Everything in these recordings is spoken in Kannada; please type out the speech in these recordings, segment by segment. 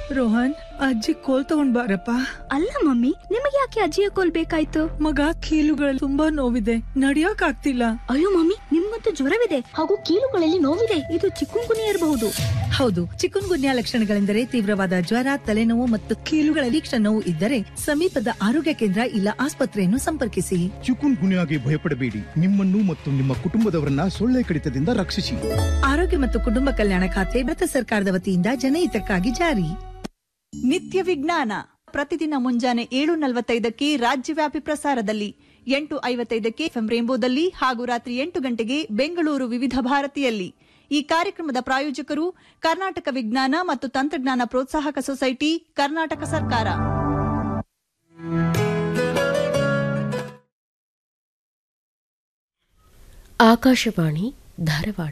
ರೋಹನ್ ಅಜ್ಜಿ ಕೋಲ್ ತಗೊಂಡ್ ಬಾರಪ್ಪ ಅಲ್ಲ ಮಮ್ಮಿ ನಿಮಗೆ ಯಾಕೆ ಅಜ್ಜಿಯ ಕೋಲ್ ಬೇಕಾಯ್ತು ಮಗ ಕೀಲುಗಳಲ್ಲಿ ತುಂಬಾ ನೋವಿದೆ ನಡಿಯಕ್ ಆಗ್ತಿಲ್ಲ ಅಯ್ಯೋ ಮಮ್ಮಿ ನಿಮ್ಗಂತೂ ಜ್ವರವಿದೆ ಹಾಗೂ ಕೀಲುಗಳಲ್ಲಿ ನೋವಿದೆ ಇದು ಚಿಕ್ಕುಂಗುನಿ ಇರಬಹುದು ಹೌದು ಚಿಕುನ್ ಗುನ್ಯಾ ಲಕ್ಷಣಗಳೆಂದರೆ ತೀವ್ರವಾದ ಜ್ವರ ತಲೆನೋವು ಮತ್ತು ಕೀಲುಗಳಲ್ಲಿ ನೋವು ಇದ್ದರೆ ಸಮೀಪದ ಆರೋಗ್ಯ ಕೇಂದ್ರ ಇಲ್ಲ ಆಸ್ಪತ್ರೆಯನ್ನು ಸಂಪರ್ಕಿಸಿ ಚಿಕುನ್ ಗುನ್ಯಾಗೆ ಭಯಪಡಬೇಡಿ ನಿಮ್ಮನ್ನು ಮತ್ತು ನಿಮ್ಮ ಕುಟುಂಬದವರನ್ನ ಸೊಳ್ಳೆ ಕಡಿತದಿಂದ ರಕ್ಷಿಸಿ ಆರೋಗ್ಯ ಮತ್ತು ಕುಟುಂಬ ಕಲ್ಯಾಣ ಖಾತೆ ಭಾರತ ಸರ್ಕಾರದ ವತಿಯಿಂದ ಜನಹಿತಕ್ಕಾಗಿ ಜಾರಿ ನಿತ್ಯ ವಿಜ್ಞಾನ ಪ್ರತಿದಿನ ಮುಂಜಾನೆ ಏಳು ನಲವತ್ತೈದಕ್ಕೆ ರಾಜ್ಯವ್ಯಾಪಿ ಪ್ರಸಾರದಲ್ಲಿ ಎಂಟು ಐವತ್ತೈದಕ್ಕೆ ಎಫ್ಎಂ ರೇಂಬೋದಲ್ಲಿ ಹಾಗೂ ರಾತ್ರಿ ಎಂಟು ಗಂಟೆಗೆ ಬೆಂಗಳೂರು ವಿವಿಧ ಭಾರತಿಯಲ್ಲಿ ಈ ಕಾರ್ಯಕ್ರಮದ ಪ್ರಾಯೋಜಕರು ಕರ್ನಾಟಕ ವಿಜ್ಞಾನ ಮತ್ತು ತಂತ್ರಜ್ಞಾನ ಪ್ರೋತ್ಸಾಹಕ ಸೊಸೈಟಿ ಕರ್ನಾಟಕ ಸರ್ಕಾರ ಆಕಾಶವಾಣಿ ಧಾರವಾಡ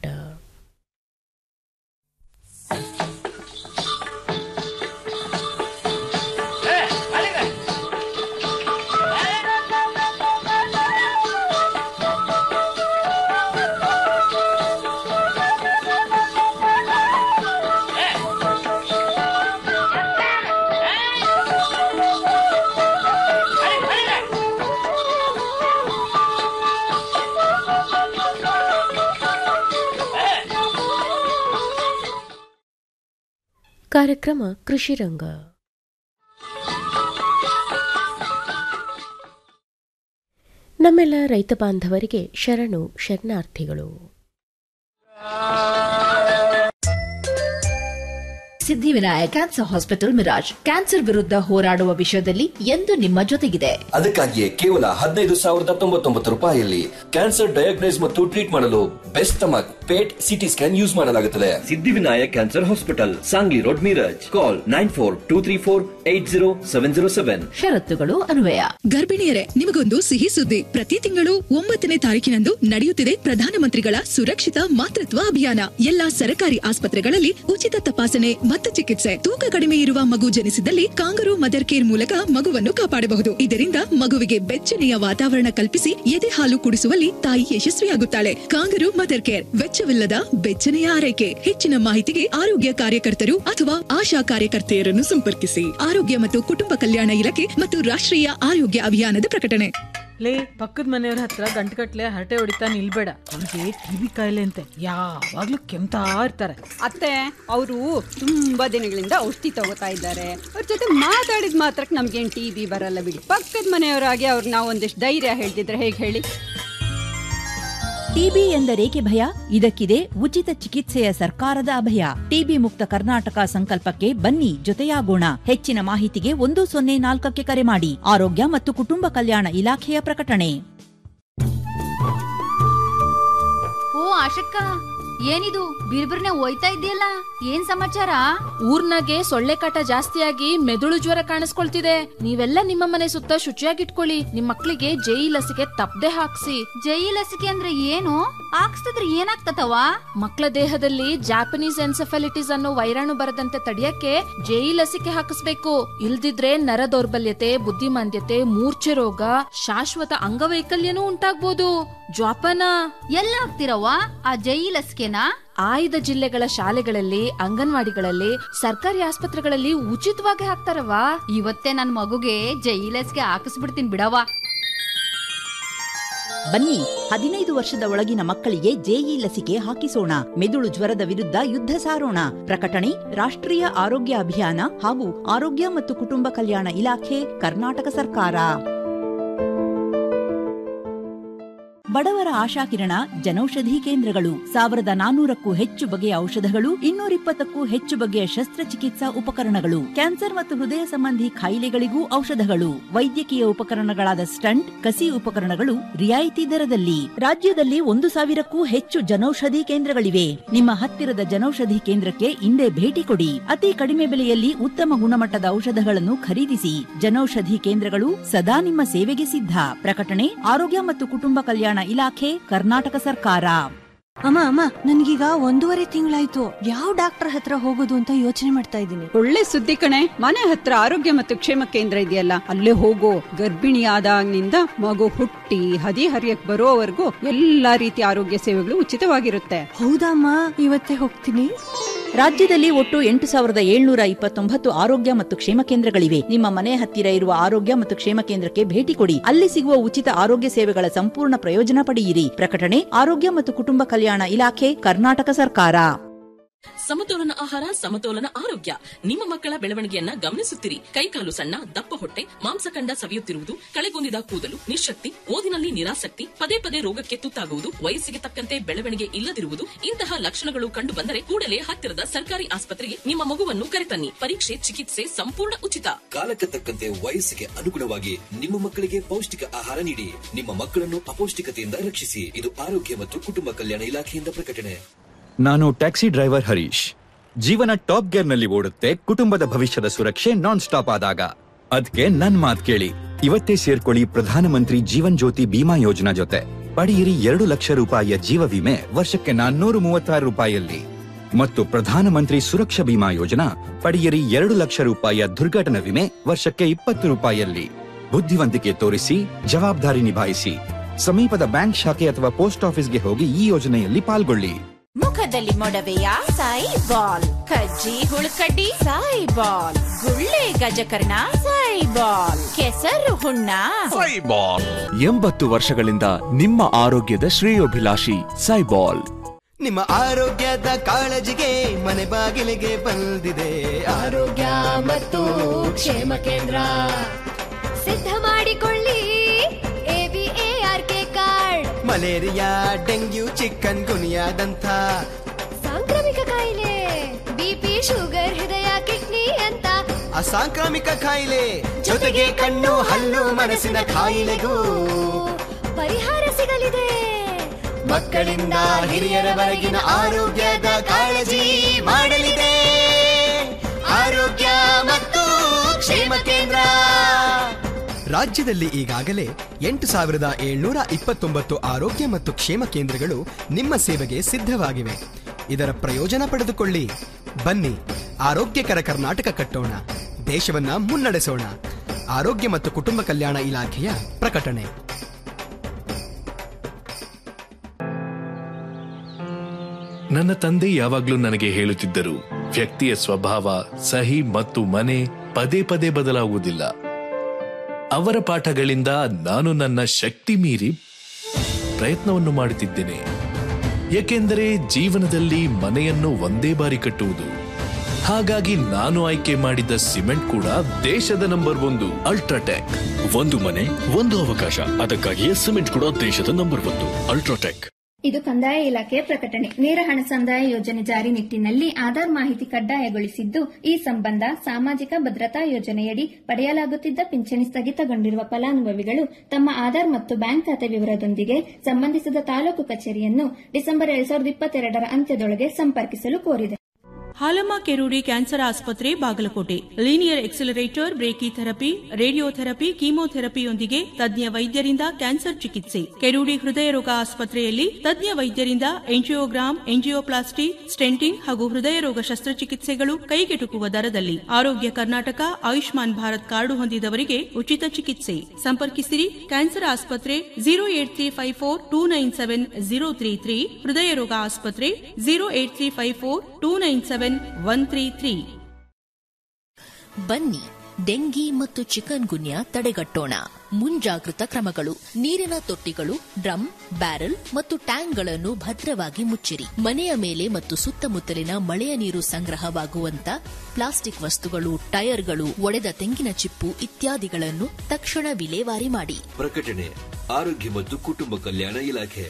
ಕಾರ್ಯಕ್ರಮ ಕೃಷಿ ರಂಗ ನಮ್ಮೆಲ್ಲ ರೈತ ಬಾಂಧವರಿಗೆ ಶರಣು ಶರಣಾರ್ಥಿಗಳು Siddhivinayak cancer hospital Miraj cancer ವಿರುದ್ಧ ಹೋರಾಡುವ ವಿಷಯದಲ್ಲಿ ಎಂದು ನಿಮ್ಮ ಜೊತೆಗಿದೆ ಅದಕ್ಕಾಗಿಯೇ ಕೇವಲ ಹದಿನೈದು ಸಾವಿರದ ತೊಂಬತ್ತೊಂಬತ್ತು ರೂಪಾಯಿಯಲ್ಲಿ ಕ್ಯಾನ್ಸರ್ ಡಯಾಗ್ನೈಸ್ ಮತ್ತು ಟ್ರೀಟ್ ಮಾಡಲು best stomach PET CT scan use ಮಾಡಲಾಗುತ್ತದೆ Siddhivinayak cancer hospital Sangli road Miraj call nine four two three four eight zero seven zero seven ಷರತ್ತುಗಳು ಅನ್ವಯ ಗರ್ಭಿಣಿಯರೇ ನಿಮಗೊಂದು ಸಿಹಿ ಸುದ್ದಿ ಪ್ರತಿ ತಿಂಗಳು ಒಂಬತ್ತನೇ ತಾರೀಕಿನಂದು ನಡೆಯುತ್ತಿದೆ ಪ್ರಧಾನಮಂತ್ರಿಗಳ ಸುರಕ್ಷಿತ ಮಾತೃತ್ವ ಅಭಿಯಾನ ಎಲ್ಲಾ ಸರ್ಕಾರಿ ಆಸ್ಪತ್ರೆಗಳಲ್ಲಿ ಉಚಿತ ತಪಾಸಣೆ ಮತ್ತು ಚಿಕಿತ್ಸೆ ತೂಕ ಕಡಿಮೆ ಇರುವ ಮಗು ಜನಿಸಿದಲ್ಲಿ ಕಾಂಗರು ಮದರ್ ಕೇರ್ ಮೂಲಕ ಮಗುವನ್ನು ಕಾಪಾಡಬಹುದು ಇದರಿಂದ ಮಗುವಿಗೆ ಬೆಚ್ಚನೆಯ ವಾತಾವರಣ ಕಲ್ಪಿಸಿ ಎದೆ ಹಾಲು ಕುಡಿಸುವಲ್ಲಿ ತಾಯಿ ಯಶಸ್ವಿಯಾಗುತ್ತಾಳೆ ಕಾಂಗರು ಮದರ್ ಕೇರ್ ವೆಚ್ಚವಿಲ್ಲದ ಬೆಚ್ಚನೆಯ ಆರೈಕೆ ಹೆಚ್ಚಿನ ಮಾಹಿತಿಗೆ ಆರೋಗ್ಯ ಕಾರ್ಯಕರ್ತರು ಅಥವಾ ಆಶಾ ಕಾರ್ಯಕರ್ತೆಯರನ್ನು ಸಂಪರ್ಕಿಸಿ ಆರೋಗ್ಯ ಮತ್ತು ಕುಟುಂಬ ಕಲ್ಯಾಣ ಇಲಾಖೆ ಮತ್ತು ರಾಷ್ಟ್ರೀಯ ಆರೋಗ್ಯ ಅಭಿಯಾನದ ಪ್ರಕಟಣೆ ಲೇ ಪಕ್ಕದ ಮನೆಯವ್ರ ಹತ್ರ ಗಂಟುಗಟ್ಲೆ ಹರಟೆ ಹೊಡಿತಾ ನಿಲ್ಬೇಡ ಅವ್ರಿಗೆ ಟಿವಿ ಕಾಯಿಲೆ ಅಂತೆ ಯಾವಾಗ್ಲೂ ಕೆಮ್ತಾ ಇರ್ತಾರೆ ಅತ್ತೆ ಅವರು ತುಂಬಾ ದಿನಗಳಿಂದ ಔಷಧಿ ತಗೋತಾ ಇದ್ದಾರೆ ಅವ್ರ ಜೊತೆ ಮಾತಾಡಿದ ಮಾತ್ರಕ್ಕೆ ನಮ್ಗೇನ್ ಟಿ ಬಿ ಬರಲ್ಲ ಬಿಡಿ ಪಕ್ಕದ ಮನೆಯವರಾಗಿ ಅವ್ರಿಗೆ ನಾವು ಒಂದಿಷ್ಟು ಧೈರ್ಯ ಹೇಳ್ತಿದ್ರೆ ಹೇಗೆ ಹೇಳಿ ಟಿಬಿ ಎಂದರೇಕೆ ಭಯ ಇದಕ್ಕಿದೆ ಉಚಿತ ಚಿಕಿತ್ಸೆಯ ಸರ್ಕಾರದ ಅಭಯ ಟಿಬಿ ಮುಕ್ತ ಕರ್ನಾಟಕ ಸಂಕಲ್ಪಕ್ಕೆ ಬನ್ನಿ ಜೊತೆಯಾಗೋಣ ಹೆಚ್ಚಿನ ಮಾಹಿತಿಗೆ ಒಂದು ಸೊನ್ನೆ ನಾಲ್ಕಕ್ಕೆ ಕರೆ ಮಾಡಿ ಆರೋಗ್ಯ ಮತ್ತು ಕುಟುಂಬ ಕಲ್ಯಾಣ ಇಲಾಖೆಯ ಪ್ರಕಟಣೆ ಓ ಆಶಕ್ಕ ಏನಿದು ಬಿರ್ಬಿರ್ನೆ ಹೋಯ್ತಾ ಇದೆಯಲ್ಲ ಏನ್ ಸಮಾಚಾರ ಊರ್ನಾಗೆ ಸೊಳ್ಳೆ ಕಾಟ ಜಾಸ್ತಿಯಾಗಿ ಮೆದುಳು ಜ್ವರ ಕಾಣಿಸ್ಕೊಳ್ತಿದೆ ನೀವೆಲ್ಲ ನಿಮ್ಮ ಮನೆ ಸುತ್ತ ಶುಚಿಯಾಗಿಟ್ಕೊಳ್ಳಿ ನಿಮ್ ಮಕ್ಳಿಗೆ ಜೈ ಲಸಿಕೆ ತಪ್ಪದೆ ಹಾಕ್ಸಿ ಜೈ ಲಸಿಕೆ ಅಂದ್ರೆ ಏನು ಹಾಕ್ಸ್ತಿದ್ರೆ ಏನಾಗ್ತತವ ಮಕ್ಕಳ ದೇಹದಲ್ಲಿ ಜಾಪನೀಸ್ ಎನ್ಸೆಫಾಲಿಟಿಸ್ ಅನ್ನೋ ವೈರಾಣು ಬರದಂತೆ ತಡೆಯಕ್ಕೆ ಜೈ ಲಸಿಕೆ ಹಾಕಿಸ್ಬೇಕು ಇಲ್ದಿದ್ರೆ ನರ ದೌರ್ಬಲ್ಯತೆ ಬುದ್ಧಿಮಾಂದ್ಯತೆ ಮೂರ್ಛೆ ರೋಗ ಶಾಶ್ವತ ಅಂಗವೈಕಲ್ಯನೂ ಉಂಟಾಗ್ಬೋದು ಜ್ವಾಪನ ಎಲ್ಲ ಹಾಕ್ತಿರವ್ವ ಆ ಜೈ ಲಸಿಕೆನಾ ಆಯ್ದ ಜಿಲ್ಲೆಗಳ ಶಾಲೆಗಳಲ್ಲಿ ಅಂಗನವಾಡಿಗಳಲ್ಲಿ ಸರ್ಕಾರಿ ಆಸ್ಪತ್ರೆಗಳಲ್ಲಿ ಉಚಿತವಾಗಿ ಹಾಕ್ತಾರವಾ ಇವತ್ತೇ ನನ್ ಮಗುಗೆ ಜೈ ಲಸಿಕೆ ಹಾಕಿಸ್ಬಿಡ್ತೀನಿ ಬಿಡವ್ವ ಬನ್ನಿ ಹದಿನೈದು ವರ್ಷದ ಒಳಗಿನ ಮಕ್ಕಳಿಗೆ ಜೆಇ ಲಸಿಕೆ ಹಾಕಿಸೋಣ ಮೆದುಳು ಜ್ವರದ ವಿರುದ್ಧ ಯುದ್ಧ ಸಾರೋಣ ಪ್ರಕಟಣೆ ರಾಷ್ಟ್ರೀಯ ಆರೋಗ್ಯ ಅಭಿಯಾನ ಹಾಗೂ ಆರೋಗ್ಯ ಮತ್ತು ಕುಟುಂಬ ಕಲ್ಯಾಣ ಇಲಾಖೆ ಕರ್ನಾಟಕ ಸರ್ಕಾರ ಬಡವರ ಆಶಾಕಿರಣ ಜನೌಷಧಿ ಕೇಂದ್ರಗಳು ಸಾವಿರದ ನಾನೂರಕ್ಕೂ ಹೆಚ್ಚು ಬಗೆಯ ಔಷಧಗಳು ಇನ್ನೂರಿಪ್ಪತ್ತಕ್ಕೂ ಹೆಚ್ಚು ಬಗೆಯ ಶಸ್ತ್ರಚಿಕಿತ್ಸಾ ಉಪಕರಣಗಳು ಕ್ಯಾನ್ಸರ್ ಮತ್ತು ಹೃದಯ ಸಂಬಂಧಿ ಕಾಯಿಲೆಗಳಿಗೂ ಔಷಧಗಳು ವೈದ್ಯಕೀಯ ಉಪಕರಣಗಳಾದ ಸ್ಟಂಟ್ ಕಸಿ ಉಪಕರಣಗಳು ರಿಯಾಯಿತಿ ದರದಲ್ಲಿ ರಾಜ್ಯದಲ್ಲಿ ಒಂದು ಸಾವಿರಕ್ಕೂ ಹೆಚ್ಚು ಜನೌಷಧಿ ಕೇಂದ್ರಗಳಿವೆ ನಿಮ್ಮ ಹತ್ತಿರದ ಜನೌಷಧಿ ಕೇಂದ್ರಕ್ಕೆ ಇಂದೇ ಭೇಟಿ ಕೊಡಿ ಅತಿ ಕಡಿಮೆ ಬೆಲೆಯಲ್ಲಿ ಉತ್ತಮ ಗುಣಮಟ್ಟದ ಔಷಧಗಳನ್ನು ಖರೀದಿಸಿ ಜನೌಷಧಿ ಕೇಂದ್ರಗಳು ಸದಾ ನಿಮ್ಮ ಸೇವೆಗೆ ಸಿದ್ಧ ಪ್ರಕಟಣೆ ಆರೋಗ್ಯ ಮತ್ತು ಕುಟುಂಬ ಕಲ್ಯಾಣ ಇಲಾಖೆ ಕರ್ನಾಟಕ ಸರ್ಕಾರ ಅಮ್ಮ ಅಮ್ಮ ನನ್ಗೀಗ ಒಂದೂವರೆ ತಿಂಗಳಾಯ್ತು ಯಾವ ಡಾಕ್ಟರ್ ಹತ್ರ ಹೋಗೋದು ಅಂತ ಯೋಚನೆ ಮಾಡ್ತಾ ಇದ್ದೀನಿ ಒಳ್ಳೆ ಸುದ್ದಿ ಕಣೆ ಮನೆ ಹತ್ರ ಆರೋಗ್ಯ ಮತ್ತು ಕ್ಷೇಮ ಕೇಂದ್ರ ಇದೆಯಲ್ಲ ಅಲ್ಲೇ ಹೋಗೋ ಗರ್ಭಿಣಿ ಆದಾಗಿನಿಂದ ಮಗು ಹುಟ್ಟಿ ಹದಿ ಹರಿಯಕ್ ಬರೋವರೆಗೂ ಎಲ್ಲಾ ರೀತಿಯ ಆರೋಗ್ಯ ಸೇವೆಗಳು ಉಚಿತವಾಗಿರುತ್ತೆ ಹೌದಮ್ಮ ಇವತ್ತೇ ಹೋಗ್ತೀನಿ ರಾಜ್ಯದಲ್ಲಿ ಒಟ್ಟು ಎಂಟು ಸಾವಿರದ ಏಳ್ನೂರ ಇಪ್ಪತ್ತೊಂಬತ್ತು ಆರೋಗ್ಯ ಮತ್ತು ಕ್ಷೇಮ ಕೇಂದ್ರಗಳಿವೆ ನಿಮ್ಮ ಮನೆ ಹತ್ತಿರ ಇರುವ ಆರೋಗ್ಯ ಮತ್ತು ಕ್ಷೇಮ ಕೇಂದ್ರಕ್ಕೆ ಭೇಟಿ ಕೊಡಿ ಅಲ್ಲಿ ಸಿಗುವ ಉಚಿತ ಆರೋಗ್ಯ ಸೇವೆಗಳ ಸಂಪೂರ್ಣ ಪ್ರಯೋಜನ ಪಡೆಯಿರಿ ಪ್ರಕಟಣೆ ಆರೋಗ್ಯ ಮತ್ತು ಕುಟುಂಬ ಕಲ್ಯಾಣ ಇಲಾಖೆ ಕರ್ನಾಟಕ ಸರ್ಕಾರ ಸಮತೋಲನ ಆಹಾರ ಸಮತೋಲನ ಆರೋಗ್ಯ ನಿಮ್ಮ ಮಕ್ಕಳ ಬೆಳವಣಿಗೆಯನ್ನ ಗಮನಿಸುತ್ತಿರಿ ಕೈಕಾಲು ಸಣ್ಣ ದಪ್ಪ ಹೊಟ್ಟೆ ಮಾಂಸಖಂಡ ಸವಿಯುತ್ತಿರುವುದು ಕಳೆಗುಂದಿದ ಕೂದಲು ನಿಶಕ್ತಿ ಓದಿನಲ್ಲಿ ನಿರಾಸಕ್ತಿ ಪದೇ ಪದೇ ರೋಗಕ್ಕೆ ತುತ್ತಾಗುವುದು ವಯಸ್ಸಿಗೆ ತಕ್ಕಂತೆ ಬೆಳವಣಿಗೆ ಇಲ್ಲದಿರುವುದು ಇಂತಹ ಲಕ್ಷಣಗಳು ಕಂಡು ಬಂದರೆ ಕೂಡಲೇ ಹತ್ತಿರದ ಸರ್ಕಾರಿ ಆಸ್ಪತ್ರೆಗೆ ನಿಮ್ಮ ಮಗುವನ್ನು ಕರೆತನ್ನಿ ಪರೀಕ್ಷೆ ಚಿಕಿತ್ಸೆ ಸಂಪೂರ್ಣ ಉಚಿತ ಕಾಲಕ್ಕೆ ತಕ್ಕಂತೆ ವಯಸ್ಸಿಗೆ ಅನುಗುಣವಾಗಿ ನಿಮ್ಮ ಮಕ್ಕಳಿಗೆ ಪೌಷ್ಟಿಕ ಆಹಾರ ನೀಡಿ ನಿಮ್ಮ ಮಕ್ಕಳನ್ನು ಅಪೌಷ್ಟಿಕತೆಯಿಂದ ರಕ್ಷಿಸಿ ಇದು ಆರೋಗ್ಯ ಮತ್ತು ಕುಟುಂಬ ಕಲ್ಯಾಣ ಇಲಾಖೆಯಿಂದ ಪ್ರಕಟಣೆ ನಾನು ಟ್ಯಾಕ್ಸಿ ಡ್ರೈವರ್ ಹರೀಶ್ ಜೀವನ ಟಾಪ್ ಗೇರ್ ನಲ್ಲಿ ಓಡುತ್ತೆ ಕುಟುಂಬದ ಭವಿಷ್ಯದ ಸುರಕ್ಷೆ ನಾನ್ ಸ್ಟಾಪ್ ಆದಾಗ ಅದ್ಕೆ ನನ್ ಮಾತ್ ಕೇಳಿ ಇವತ್ತೇ ಸೇರ್ಕೊಳ್ಳಿ ಪ್ರಧಾನಮಂತ್ರಿ ಜೀವನ್ ಜ್ಯೋತಿ ಬಿಮಾ ಯೋಜನಾ ಜೊತೆ ಪಡೆಯಿರಿ ಎರಡು ಲಕ್ಷ ರೂಪಾಯಿಯ ಜೀವ ವಿಮೆ ವರ್ಷಕ್ಕೆ ನಾನ್ನೂರು ಮೂವತ್ತಾರು ರೂಪಾಯಿಯಲ್ಲಿ ಮತ್ತು ಪ್ರಧಾನಮಂತ್ರಿ ಸುರಕ್ಷಾ ಬಿಮಾ ಯೋಜನಾ ಪಡೆಯಿರಿ ಎರಡು ಲಕ್ಷ ರೂಪಾಯಿಯ ದುರ್ಘಟನಾ ವಿಮೆ ವರ್ಷಕ್ಕೆ ಇಪ್ಪತ್ತು ರೂಪಾಯಿಯಲ್ಲಿ ಬುದ್ಧಿವಂತಿಕೆ ತೋರಿಸಿ ಜವಾಬ್ದಾರಿ ನಿಭಾಯಿಸಿ ಸಮೀಪದ ಬ್ಯಾಂಕ್ ಶಾಖೆ ಅಥವಾ ಪೋಸ್ಟ್ ಆಫೀಸ್ಗೆ ಹೋಗಿ ಈ ಯೋಜನೆಯಲ್ಲಿ ಪಾಲ್ಗೊಳ್ಳಿ ಮುಖದಲ್ಲಿ ಮೊಡವೆಯ ಸಾಯಿ ಬಾಲ್ ಕಜ್ಜಿ ಹುಳುಕಡ್ಡಿ ಸಾಯಿ ಬಾಲ್ ಗುಳ್ಳೆ ಗಜಕರ್ಣ ಸಾಯಿ ಬಾಲ್ ಕೆಸರು ಹುಣ್ಣ ಎಂಬತ್ತು ವರ್ಷಗಳಿಂದ ನಿಮ್ಮ ಆರೋಗ್ಯದ ಶ್ರೇಯೋಭಿಲಾಷಿ ಸೈಬಾಲ್ ನಿಮ್ಮ ಆರೋಗ್ಯದ ಕಾಳಜಿಗೆ ಮನೆ ಬಾಗಿಲಿಗೆ ಬಂದಿದೆ ಆರೋಗ್ಯ ಮತ್ತು ಕ್ಷೇಮ ಕೇಂದ್ರ ಸಿದ್ಧ ಮಾಡಿಕೊಳ್ಳಿ ಎಬಿಎಆರ್ಕೆ ಕಾರ್ಡ್ ಮಲೇರಿಯಾ ಡೆಂಗ್ಯೂ ಚಿಕನ್ ಗುನಿಯಾದಂಥ ಸಾಂಕ್ರಾಮಿಕ ಕಾಯಿಲೆ ಬಿಪಿ ಶುಗರ್ ಹೃದಯ ಕಿಡ್ನಿ ಅಂತ ಅಸಾಂಕ್ರಾಮಿಕ ಕಾಯಿಲೆ ಜೊತೆಗೆ ಕಣ್ಣು ಹಲ್ಲು ಮನಸ್ಸಿನ ಕಾಯಿಲೆಗೂ ಪರಿಹಾರ ಸಿಗಲಿದೆ ಮಕ್ಕಳಿಂದ ಹಿರಿಯರವರೆಗಿನ ಆರೋಗ್ಯದ ಕಾಳಜಿ ಮಾಡಲಿದೆ ಆರೋಗ್ಯ ಮತ್ತು ಕ್ಷೇಮ ಕೇಂದ್ರ ರಾಜ್ಯದಲ್ಲಿ ಈಗಾಗಲೇ ಎಂಟು ಸಾವಿರದ ಏಳ್ನೂರ ಇಪ್ಪತ್ತೊಂಬತ್ತು ಆರೋಗ್ಯ ಮತ್ತು ಕ್ಷೇಮ ಕೇಂದ್ರಗಳು ನಿಮ್ಮ ಸೇವೆಗೆ ಸಿದ್ಧವಾಗಿವೆ ಇದರ ಪ್ರಯೋಜನ ಪಡೆದುಕೊಳ್ಳಿ ಬನ್ನಿ ಆರೋಗ್ಯಕರ ಕರ್ನಾಟಕ ಕಟ್ಟೋಣ ದೇಶವನ್ನ ಮುನ್ನಡೆಸೋಣ ಆರೋಗ್ಯ ಮತ್ತು ಕುಟುಂಬ ಕಲ್ಯಾಣ ಇಲಾಖೆಯ ಪ್ರಕಟಣೆ ನನ್ನ ತಂದೆ ಯಾವಾಗ್ಲೂ ನನಗೆ ಹೇಳುತ್ತಿದ್ದರು ವ್ಯಕ್ತಿಯ ಸ್ವಭಾವ ಸಹಿ ಮತ್ತು ಮನೆ ಪದೇ ಪದೇ ಬದಲಾಗುವುದಿಲ್ಲ ಅವರ ಪಾಠಗಳಿಂದ ನಾನು ನನ್ನ ಶಕ್ತಿ ಮೀರಿ ಪ್ರಯತ್ನವನ್ನು ಮಾಡುತ್ತಿದ್ದೇನೆ ಏಕೆಂದರೆ ಜೀವನದಲ್ಲಿ ಮನೆಯನ್ನು ಒಂದೇ ಬಾರಿ ಕಟ್ಟುವುದು ಹಾಗಾಗಿ ನಾನು ಆಯ್ಕೆ ಮಾಡಿದ ಸಿಮೆಂಟ್ ಕೂಡ ದೇಶದ ನಂಬರ್ ಒಂದು ಅಲ್ಟ್ರಾಟೆಕ್ ಒಂದು ಮನೆ ಒಂದು ಅವಕಾಶ ಅದಕ್ಕಾಗಿಯೇ ಸಿಮೆಂಟ್ ಕೂಡ ದೇಶದ ನಂಬರ್ ಒಂದು ಅಲ್ಟ್ರಾಟೆಕ್ ಇದು ಕಂದಾಯ ಇಲಾಖೆಯ ಪ್ರಕಟಣೆ ನೇರ ಹಣ ಸಂದಾಯ ಯೋಜನೆ ಜಾರಿ ನಿಟ್ಟಿನಲ್ಲಿ ಆಧಾರ್ ಮಾಹಿತಿ ಕಡ್ಡಾಯಗೊಳಿಸಿದ್ದು ಈ ಸಂಬಂಧ ಸಾಮಾಜಿಕ ಭದ್ರತಾ ಯೋಜನೆಯಡಿ ಪಡೆಯಲಾಗುತ್ತಿದ್ದ ಪಿಂಚಣಿ ಸ್ಥಗಿತಗೊಂಡಿರುವ ಫಲಾನುಭವಿಗಳು ತಮ್ಮ ಆಧಾರ್ ಮತ್ತು ಬ್ಯಾಂಕ್ ಖಾತೆ ವಿವರದೊಂದಿಗೆ ಸಂಬಂಧಿಸಿದ ತಾಲೂಕು ಕಚೇರಿಯನ್ನು ಡಿಸೆಂಬರ್ ಎರಡ್ ಸಾವಿರದ ಇಪ್ಪತ್ತೆರಡರ ಅಂತ್ಯದೊಳಗೆ ಸಂಪರ್ಕಿಸಲು ಕೋರಿದೆ ಹಾಲಮ್ಮ ಕೆರೂಡಿ ಕ್ಯಾನ್ಸರ್ ಆಸ್ಪತ್ರೆ Bagalkote linear accelerator brachytherapy radiotherapy ಕೀಮೋಥೆರಪಿಯೊಂದಿಗೆ ತಜ್ಞ ವೈದ್ಯರಿಂದ ಕ್ಯಾನ್ಸರ್ ಚಿಕಿತ್ಸೆ ಕೆರೂಡಿ ಹೃದಯ ರೋಗ ಆಸ್ಪತ್ರೆಯಲ್ಲಿ ತಜ್ಞ ವೈದ್ಯರಿಂದ ಎಂಜಿಯೋಗ್ರಾಮ್ ಎಂಜಿಯೋಪ್ಲಾಸ್ಟಿ ಸ್ಟೆಂಟಿಂಗ್ ಹಾಗೂ ಹೃದಯ ರೋಗ ಶಸ್ತ್ರಚಿಕಿತ್ಸೆಗಳು ಕೈಗೆಟುಕುವ ದರದಲ್ಲಿ ಆರೋಗ್ಯ ಕರ್ನಾಟಕ ಆಯುಷ್ಮಾನ್ ಭಾರತ್ ಕಾರ್ಡು ಹೊಂದಿದವರಿಗೆ ಉಚಿತ ಚಿಕಿತ್ಸೆ ಸಂಪರ್ಕಿಸಿರಿ ಕ್ಯಾನ್ಸರ್ ಆಸ್ಪತ್ರೆ zero eight three five four two nine seven zero three three ಹೃದಯ ರೋಗ ಆಸ್ಪತ್ರೆ zero eight three five four two nine seven one three three ಬನ್ನಿ ಡೆಂಗಿ ಮತ್ತು ಚಿಕನ್ ಗುನ್ಯಾ ತಡೆಗಟ್ಟೋಣ ಮುಂಜಾಗೃತ ಕ್ರಮಗಳು ನೀರಿನ ತೊಟ್ಟಿಗಳು ಡ್ರಮ್ ಬ್ಯಾರೆಲ್ ಮತ್ತು ಟ್ಯಾಂಕ್ಗಳನ್ನು ಭದ್ರವಾಗಿ ಮುಚ್ಚಿರಿ ಮನೆಯ ಮೇಲೆ ಮತ್ತು ಸುತ್ತಮುತ್ತಲಿನ ಮಳೆಯ ನೀರು ಸಂಗ್ರಹವಾಗುವಂತ ಪ್ಲಾಸ್ಟಿಕ್ ವಸ್ತುಗಳು ಟೈರ್ಗಳು ಒಡೆದ ತೆಂಗಿನ ಚಿಪ್ಪು ಇತ್ಯಾದಿಗಳನ್ನು ತಕ್ಷಣ ವಿಲೇವಾರಿ ಮಾಡಿ ಪ್ರಕಟಣೆ ಆರೋಗ್ಯ ಮತ್ತು ಕುಟುಂಬ ಕಲ್ಯಾಣ ಇಲಾಖೆ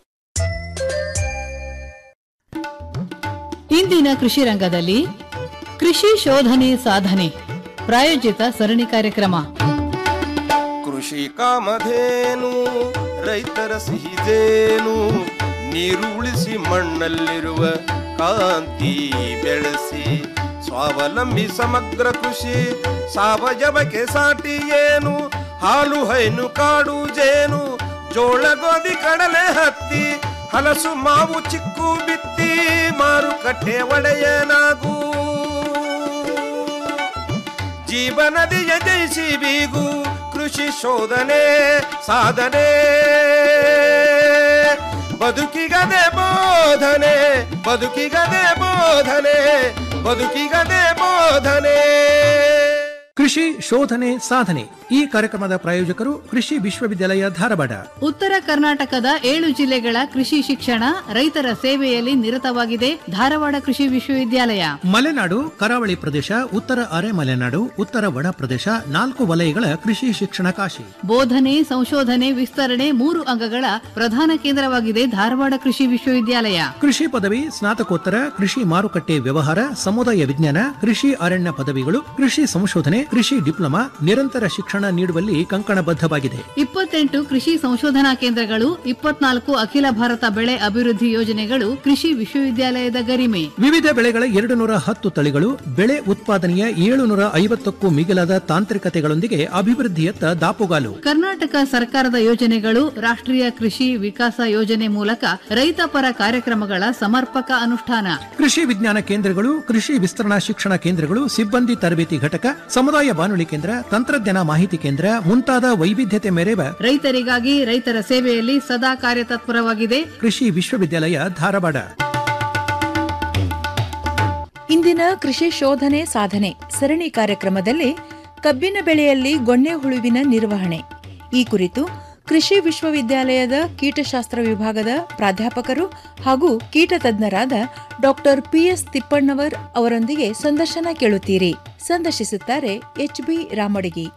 ಇಂದಿನ ಕೃಷಿ ರಂಗದಲ್ಲಿ ಕೃಷಿ ಶೋಧನೆ ಸಾಧನೆ ಪ್ರಾಯೋಜಿತ ಸರಣಿ ಕಾರ್ಯಕ್ರಮ ಕೃಷಿ ಕಾಮಧೇನು ರೈತರ ಸಿಹಿದೇನು ನೀರು ಉಳಿಸಿ ಮಣ್ಣಲ್ಲಿರುವ ಕಾಂತಿ ಬೆಳೆಸಿ ಸ್ವಾವಲಂಬಿ ಸಮಗ್ರ ಕೃಷಿ ಸಾವಯವಕ್ಕೆ ಸಾಟಿ ಏನು ಹಾಲು ಹೈನು ಕಾಡು ಜೇನು ಜೋಳ ಗೋಧಿ ಕಡಲೆ ಹತ್ತಿ ಹಲಸು ಮಾವು ಚಿಕ್ಕು ಬಿತ್ತಿ ಮಾರುಕಟ್ಟೆ ಒಡೆಯನಾಗೂ ಜೀವನದಿಯ ಜಯಿಸಿ ಬೀಗು ಕೃಷಿ ಶೋಧನೆ ಸಾಧನೆ ಬದುಕಿಗದೆ ಬೋಧನೆ ಬದುಕಿಗದೆ ಬೋಧನೆ ಶೋಧನೆ ಬದುಕಿಗದೆ ಬೋಧನೆ ಕೃಷಿ ಶೋಧನೆ ಸಾಧನೆ ಈ ಕಾರ್ಯಕ್ರಮದ ಪ್ರಾಯೋಜಕರು ಕೃಷಿ ವಿಶ್ವವಿದ್ಯಾಲಯ ಧಾರವಾಡ ಉತ್ತರ ಕರ್ನಾಟಕದ ಏಳು ಜಿಲ್ಲೆಗಳ ಕೃಷಿ ಶಿಕ್ಷಣ ರೈತರ ಸೇವೆಯಲ್ಲಿ ನಿರತವಾಗಿದೆ ಧಾರವಾಡ ಕೃಷಿ ವಿಶ್ವವಿದ್ಯಾಲಯ ಮಲೆನಾಡು ಕರಾವಳಿ ಪ್ರದೇಶ ಉತ್ತರ ಅರೆ ಮಲೆನಾಡು ಉತ್ತರ ಒಣ ಪ್ರದೇಶ ನಾಲ್ಕು ವಲಯಗಳ ಕೃಷಿ ಶಿಕ್ಷಣ ಕಾಶಿ ಬೋಧನೆ ಸಂಶೋಧನೆ ವಿಸ್ತರಣೆ ಮೂರು ಅಂಗಗಳ ಪ್ರಧಾನ ಕೇಂದ್ರವಾಗಿದೆ ಧಾರವಾಡ ಕೃಷಿ ವಿಶ್ವವಿದ್ಯಾಲಯ ಕೃಷಿ ಪದವಿ ಸ್ನಾತಕೋತ್ತರ ಕೃಷಿ ಮಾರುಕಟ್ಟೆ ವ್ಯವಹಾರ ಸಮುದಾಯ ವಿಜ್ಞಾನ ಕೃಷಿ ಅರಣ್ಯ ಪದವಿಗಳು ಕೃಷಿ ಸಂಶೋಧನೆ ಕೃಷಿ ಡಿಪ್ಲೊಮಾ ನಿರಂತರ ಶಿಕ್ಷಣ ನೀಡುವಲ್ಲಿ ಕಂಕಣಬದ್ಧವಾಗಿದೆ ಇಪ್ಪತ್ತೆಂಟು ಕೃಷಿ ಸಂಶೋಧನಾ ಕೇಂದ್ರಗಳು ಇಪ್ಪತ್ನಾಲ್ಕು ಅಖಿಲ ಭಾರತ ಬೆಳೆ ಅಭಿವೃದ್ಧಿ ಯೋಜನೆಗಳು ಕೃಷಿ ವಿಶ್ವವಿದ್ಯಾಲಯದ ಗರಿಮೆ ವಿವಿಧ ಬೆಳೆಗಳ ಎರಡು ನೂರ ಹತ್ತು ತಳಿಗಳು ಬೆಳೆ ಉತ್ಪಾದನೆಯ ಏಳುನೂರ ಐವತ್ತಕ್ಕೂ ಮಿಗಿಲಾದ ತಾಂತ್ರಿಕತೆಗಳೊಂದಿಗೆ ಅಭಿವೃದ್ಧಿಯತ್ತ ದಾಪುಗಾಲು ಕರ್ನಾಟಕ ಸರ್ಕಾರದ ಯೋಜನೆಗಳು ರಾಷ್ಟ್ರೀಯ ಕೃಷಿ ವಿಕಾಸ ಯೋಜನೆ ಮೂಲಕ ರೈತ ಪರ ಕಾರ್ಯಕ್ರಮಗಳ ಸಮರ್ಪಕ ಅನುಷ್ಠಾನ ಕೃಷಿ ವಿಜ್ಞಾನ ಕೇಂದ್ರಗಳು ಕೃಷಿ ವಿಸ್ತರಣಾ ಶಿಕ್ಷಣ ಕೇಂದ್ರಗಳು ಸಿಬ್ಬಂದಿ ತರಬೇತಿ ಘಟಕ ಸಮುದಾಯ ಬಾನುಲಿ ಕೇಂದ್ರ ತಂತ್ರಜ್ಞಾನ ಮಾಹಿತಿ ಕೇಂದ್ರ ಮುಂತಾದ ವೈವಿಧ್ಯತೆ ಮೆರೆವ ರೈತರಿಗಾಗಿ ರೈತರ ಸೇವೆಯಲ್ಲಿ ಸದಾ ಕಾರ್ಯತತ್ಪರವಾಗಿದೆ ಕೃಷಿ ವಿಶ್ವವಿದ್ಯಾಲಯ ಧಾರವಾಡ ಇಂದಿನ ಕೃಷಿ ಶೋಧನೆ ಸಾಧನೆ ಸರಣಿ ಕಾರ್ಯಕ್ರಮದಲ್ಲಿ ಕಬ್ಬಿನ ಬೆಳೆಯಲ್ಲಿ ಗೊಣ್ಣೆ ಹುಳುವಿನ ನಿರ್ವಹಣೆ ಈ ಕುರಿತು ಕೃಷಿ ವಿಶ್ವವಿದ್ಯಾಲಯದ ಕೀಟಶಾಸ್ತ್ರ ವಿಭಾಗದ ಪ್ರಾಧ್ಯಾಪಕರು ಹಾಗೂ ಕೀಟ ತಜ್ಞರಾದ ಡಾಕ್ಟರ್ ಪಿಎಸ್ ತಿಪ್ಪಣ್ಣವರ್ ಅವರೊಂದಿಗೆ ಸಂದರ್ಶನ ಕೇಳುತ್ತೀರಿ ಸಂದರ್ಶಿಸುತ್ತಾರೆ ಎಚ್ ಬಿ ರಾಮಡಿಗಿ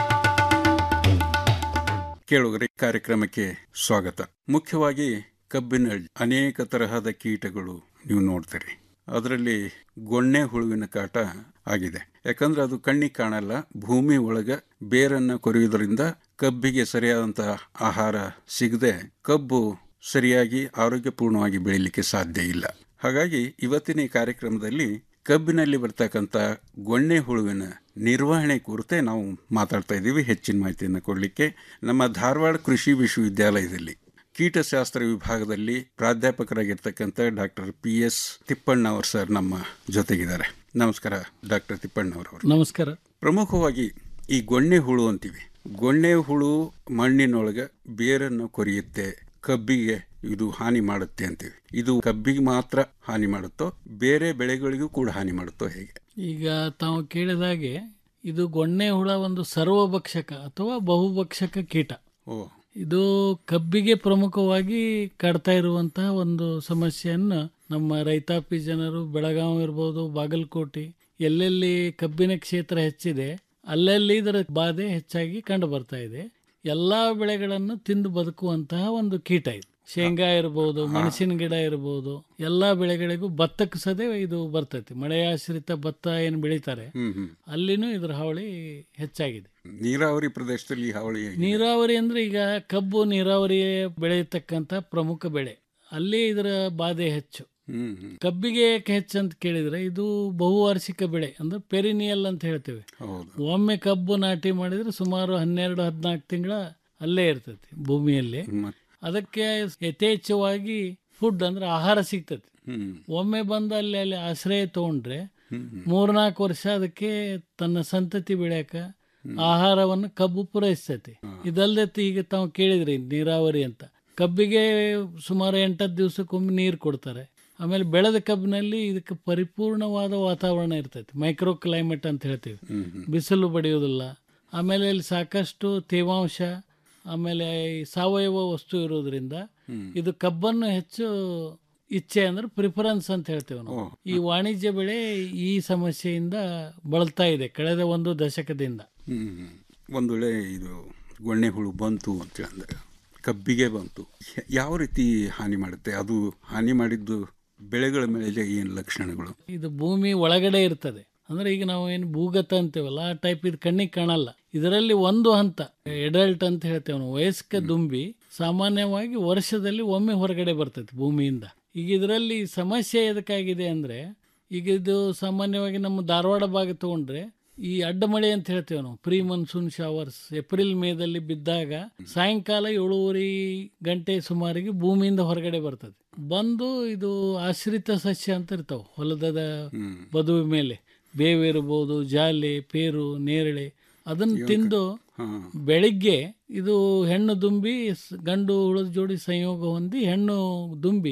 ಕೇಳುಗರೆ ಕಾರ್ಯಕ್ರಮಕ್ಕೆ ಸ್ವಾಗತ ಮುಖ್ಯವಾಗಿ ಕಬ್ಬಿನಲ್ಲಿ ಅನೇಕ ತರಹದ ಕೀಟಗಳು ನೀವು ನೋಡ್ತೀರಿ ಅದರಲ್ಲಿ ಗೊಣ್ಣೆ ಹುಳುವಿನ ಕಾಟ ಆಗಿದೆ ಯಾಕಂದ್ರೆ ಅದು ಕಣ್ಣಿಗೆ ಕಾಣಲ್ಲ ಭೂಮಿ ಒಳಗ ಬೇರನ್ನ ಕೊರೆಯುವುದರಿಂದ ಕಬ್ಬಿಗೆ ಸರಿಯಾದಂತಹ ಆಹಾರ ಸಿಗದೆ ಕಬ್ಬು ಸರಿಯಾಗಿ ಆರೋಗ್ಯಪೂರ್ಣವಾಗಿ ಬೆಳೀಲಿಕ್ಕೆ ಸಾಧ್ಯ ಇಲ್ಲ ಹಾಗಾಗಿ ಇವತ್ತಿನ ಈ ಕಾರ್ಯಕ್ರಮದಲ್ಲಿ ಕಬ್ಬಿನಲ್ಲಿ ಬರ್ತಕ್ಕಂಥ ಗೊಣ್ಣೆ ಹುಳುವಿನ ನಿರ್ವಹಣೆ ಕುರಿತೆ ನಾವು ಮಾತಾಡ್ತಾ ಇದ್ದೀವಿ ಹೆಚ್ಚಿನ ಮಾಹಿತಿಯನ್ನು ಕೊಡಲಿಕ್ಕೆ ನಮ್ಮ ಧಾರವಾಡ ಕೃಷಿ ವಿಶ್ವವಿದ್ಯಾಲಯದಲ್ಲಿ ಕೀಟಶಾಸ್ತ್ರ ವಿಭಾಗದಲ್ಲಿ ಪ್ರಾಧ್ಯಾಪಕರಾಗಿರ್ತಕ್ಕಂಥ doctor P S Tippannavar sir ನಮ್ಮ ಜೊತೆಗಿದ್ದಾರೆ ನಮಸ್ಕಾರ ಡಾಕ್ಟರ್ ತಿಪ್ಪಣ್ಣವರವರು ನಮಸ್ಕಾರ ಪ್ರಮುಖವಾಗಿ ಈ ಗೊಣ್ಣೆ ಹುಳು ಅಂತೀವಿ ಗೊಣ್ಣೆ ಹುಳು ಮಣ್ಣಿನೊಳಗೆ ಬೇರನ್ನು ಕೊರಿಯುತ್ತೆ ಕಬ್ಬಿಗೆ ಇದು ಹಾನಿ ಮಾಡುತ್ತೆ ಅಂತೀವಿ ಇದು ಕಬ್ಬಿಗೆ ಮಾತ್ರ ಹಾನಿ ಮಾಡುತ್ತೋ ಬೇರೆ ಬೆಳೆಗಳಿಗೂ ಕೂಡ ಹಾನಿ ಮಾಡುತ್ತೋ ಹೇಗೆ ಈಗ ತಾವು ಕೇಳಿದಾಗೆ ಇದು ಗೊಣ್ಣೆ ಹುಳ ಒಂದು ಸರ್ವಭಕ್ಷಕ ಅಥವಾ ಬಹುಭಕ್ಷಕ ಕೀಟ ಓ ಇದು ಕಬ್ಬಿಗೆ ಪ್ರಮುಖವಾಗಿ ಕಾಡ್ತಾ ಇರುವಂತಹ ಒಂದು ಸಮಸ್ಯೆಯನ್ನು ನಮ್ಮ ರೈತಾಪಿ ಜನರು ಬೆಳಗಾವಿ ಇರ್ಬೋದು ಬಾಗಲಕೋಟೆ ಎಲ್ಲೆಲ್ಲಿ ಕಬ್ಬಿನ ಕ್ಷೇತ್ರ ಹೆಚ್ಚಿದೆ ಅಲ್ಲಲ್ಲಿ ಇದರ ಬಾಧೆ ಹೆಚ್ಚಾಗಿ ಕಂಡು ಬರ್ತಾ ಇದೆ ಎಲ್ಲಾ ಬೆಳೆಗಳನ್ನು ತಿಂದು ಬದುಕುವಂತಹ ಒಂದು ಕೀಟ ಇದು ಶೇಂಗಾ ಇರ್ಬೋದು ಮೆಣಸಿನ ಗಿಡ ಇರ್ಬೋದು ಎಲ್ಲಾ ಬೆಳೆಗಳಿಗೂ ಭತ್ತಕ್ಕೆ ಸದೇ ಇದು ಬರ್ತೈತಿ ಮಳೆಯಾಶ್ರಿತ ಭತ್ತ ಏನು ಬೆಳೀತಾರೆ ಹ್ಮ್ ಹ್ಮ್ ಅಲ್ಲಿನೂ ಇದರ ಹಾವಳಿ ಹೆಚ್ಚಾಗಿದೆ ನೀರಾವರಿ ಪ್ರದೇಶದಲ್ಲಿ ಈ ಹಾವಳಿ ಹೇಗೆ? ನೀರಾವರಿ ಅಂದ್ರೆ ಈಗ ಕಬ್ಬು ನೀರಾವರಿ ಬೆಳೆಯತಕ್ಕಂತ ಪ್ರಮುಖ ಬೆಳೆ ಅಲ್ಲಿ ಇದರ ಬಾಧೆ ಹೆಚ್ಚು ಹ್ಮ್ ಹ್ಮ್ ಕಬ್ಬಿಗೆ ಏಕೆ ಹೆಚ್ಚು ಅಂತ ಕೇಳಿದ್ರೆ ಇದು ಬಹುವಾರ್ಷಿಕ ಬೆಳೆ ಅಂದ್ರೆ ಪೆರಿನಿಯಲ್ ಅಂತ ಹೇಳ್ತೇವೆ ಹೌದು ಒಮ್ಮೆ ಕಬ್ಬು ನಾಟಿ ಮಾಡಿದ್ರೆ ಸುಮಾರು ಹನ್ನೆರಡು ಹದಿನಾಲ್ಕು ತಿಂಗಳ ಅಲ್ಲೇ ಇರ್ತೈತಿ ಭೂಮಿಯಲ್ಲಿ ಅದಕ್ಕೆ ಯಥೇಚ್ಛವಾಗಿ ಫುಡ್ ಅಂದ್ರೆ ಆಹಾರ ಸಿಗ್ತೈತಿ ಹ್ಮ್ ಒಮ್ಮೆ ಬಂದು ಅಲ್ಲಿ ಅಲ್ಲಿ ಆಶ್ರಯ ತಗೊಂಡ್ರೆ ಹ್ಮ್ ಮೂರ್ನಾಲ್ಕು ವರ್ಷ ಅದಕ್ಕೆ ತನ್ನ ಸಂತತಿ ಬೆಳೆಯಕ ಆಹಾರವನ್ನು ಕಬ್ಬು ಪೂರೈಸ್ತೈತಿ ಇದಲ್ದೆ ಈಗ ತಾವು ಕೇಳಿದ್ರಿ ನೀರಾವರಿ ಅಂತ ಕಬ್ಬಿಗೆ ಸುಮಾರು ಎಂಟತ್ತು ದಿವಸಕ್ಕೊಮ್ಮೆ ನೀರು ಕೊಡ್ತಾರೆ ಆಮೇಲೆ ಬೆಳೆದ ಕಬ್ಬಿನಲ್ಲಿ ಇದಕ್ಕೆ ಪರಿಪೂರ್ಣವಾದ ವಾತಾವರಣ ಇರ್ತೈತಿ ಮೈಕ್ರೋ ಕ್ಲೈಮೇಟ್ ಅಂತ ಹೇಳ್ತೀವಿ ಹ್ಮ್ ಹ್ಮ್ ಬಿಸಿಲು ಬಡಿಯೋದಿಲ್ಲ ಆಮೇಲೆ ಇಲ್ಲಿ ಸಾಕಷ್ಟು ತೇವಾಂಶ ಆಮೇಲೆ ಈ ಸಾವಯವ ವಸ್ತು ಇರೋದ್ರಿಂದ ಹ್ಮ್. ಇದು ಕಬ್ಬನ್ನು ಹೆಚ್ಚು ಇಚ್ಛೆ ಅಂದ್ರೆ ಪ್ರಿಫರೆನ್ಸ್ ಅಂತ ಹೇಳ್ತೇವೆ ನಾವು ಈ ವಾಣಿಜ್ಯ ಬೆಳೆ ಈ ಸಮಸ್ಯೆಯಿಂದ ಬಳಲ್ತಾ ಇದೆ ಕಳೆದ ಒಂದು ದಶಕದಿಂದ ಹ್ಮ್ ಹ್ಮ್. ಒಂದು ವೇಳೆ ಇದು ಗೊಣ್ಣೆ ಹುಳು ಬಂತು ಅಂತ ಅಂದ್ರೆ ಕಬ್ಬಿಗೆ ಬಂತು ಯ- ಯಾವ ರೀತಿ ಹಾನಿ ಮಾಡುತ್ತೆ ಅದು ಹಾನಿ ಮಾಡಿದ್ದು ಬೆಳೆಗಳ ಮೇಲೆ ಏನು ಲಕ್ಷಣಗಳು ಇದು ಭೂಮಿ ಒಳಗಡೆ ಇರ್ತದೆ ಅಂದ್ರೆ ಈಗ ನಾವು ಏನು ಭೂಗತ ಅಂತೇವಲ್ಲ ಆ ಟೈಪ್ ಇದು ಕಣ್ಣಿಗೆ ಕಾಣಲ್ಲ ಇದರಲ್ಲಿ ಒಂದು ಹಂತ ಎಡಲ್ಟ್ ಅಂತ ಹೇಳ್ತೇವೆ ನಾವು ವಯಸ್ಕ ದುಂಬಿ ಸಾಮಾನ್ಯವಾಗಿ ವರ್ಷದಲ್ಲಿ ಒಮ್ಮೆ ಹೊರಗಡೆ ಬರ್ತೈತೆ ಭೂಮಿಯಿಂದ ಈಗ ಇದರಲ್ಲಿ ಸಮಸ್ಯೆ ಎದಕ್ಕಾಗಿದೆ ಅಂದ್ರೆ ಈಗ ಇದು ಸಾಮಾನ್ಯವಾಗಿ ನಮ್ಮ ಧಾರವಾಡ ಭಾಗ ತಗೊಂಡ್ರೆ ಈ ಅಡ್ಡ ಮಳೆ ಅಂತ ಹೇಳ್ತೇವೆ ನಾವು ಪ್ರೀ ಮನ್ಸೂನ್ ಶವರ್ಸ್ ಏಪ್ರಿಲ್ ಮೇದಲ್ಲಿ ಬಿದ್ದಾಗ ಸಾಯಂಕಾಲ ಏಳೂವರೆ ಗಂಟೆ ಸುಮಾರಿಗೆ ಭೂಮಿಯಿಂದ ಹೊರಗಡೆ ಬರ್ತದೆ ಬಂದು ಇದು ಆಶ್ರಿತ ಸಸ್ಯ ಅಂತ ಇರ್ತಾವ ಹೊಲದ ಬದುವೆ ಮೇಲೆ ಬೇವು ಇರ್ಬೋದು ಜಾಲೆ ಪೇರು ನೇರಳೆ ಅದನ್ನು ತಿಂದು ಬೆಳಿಗ್ಗೆ ಇದು ಹೆಣ್ಣು ದುಂಬಿ ಸ್- ಗಂಡು ಹುಳದ ಜೋಡಿ ಸಂಯೋಗ ಹೊಂದಿ ಹೆಣ್ಣು ದುಂಬಿ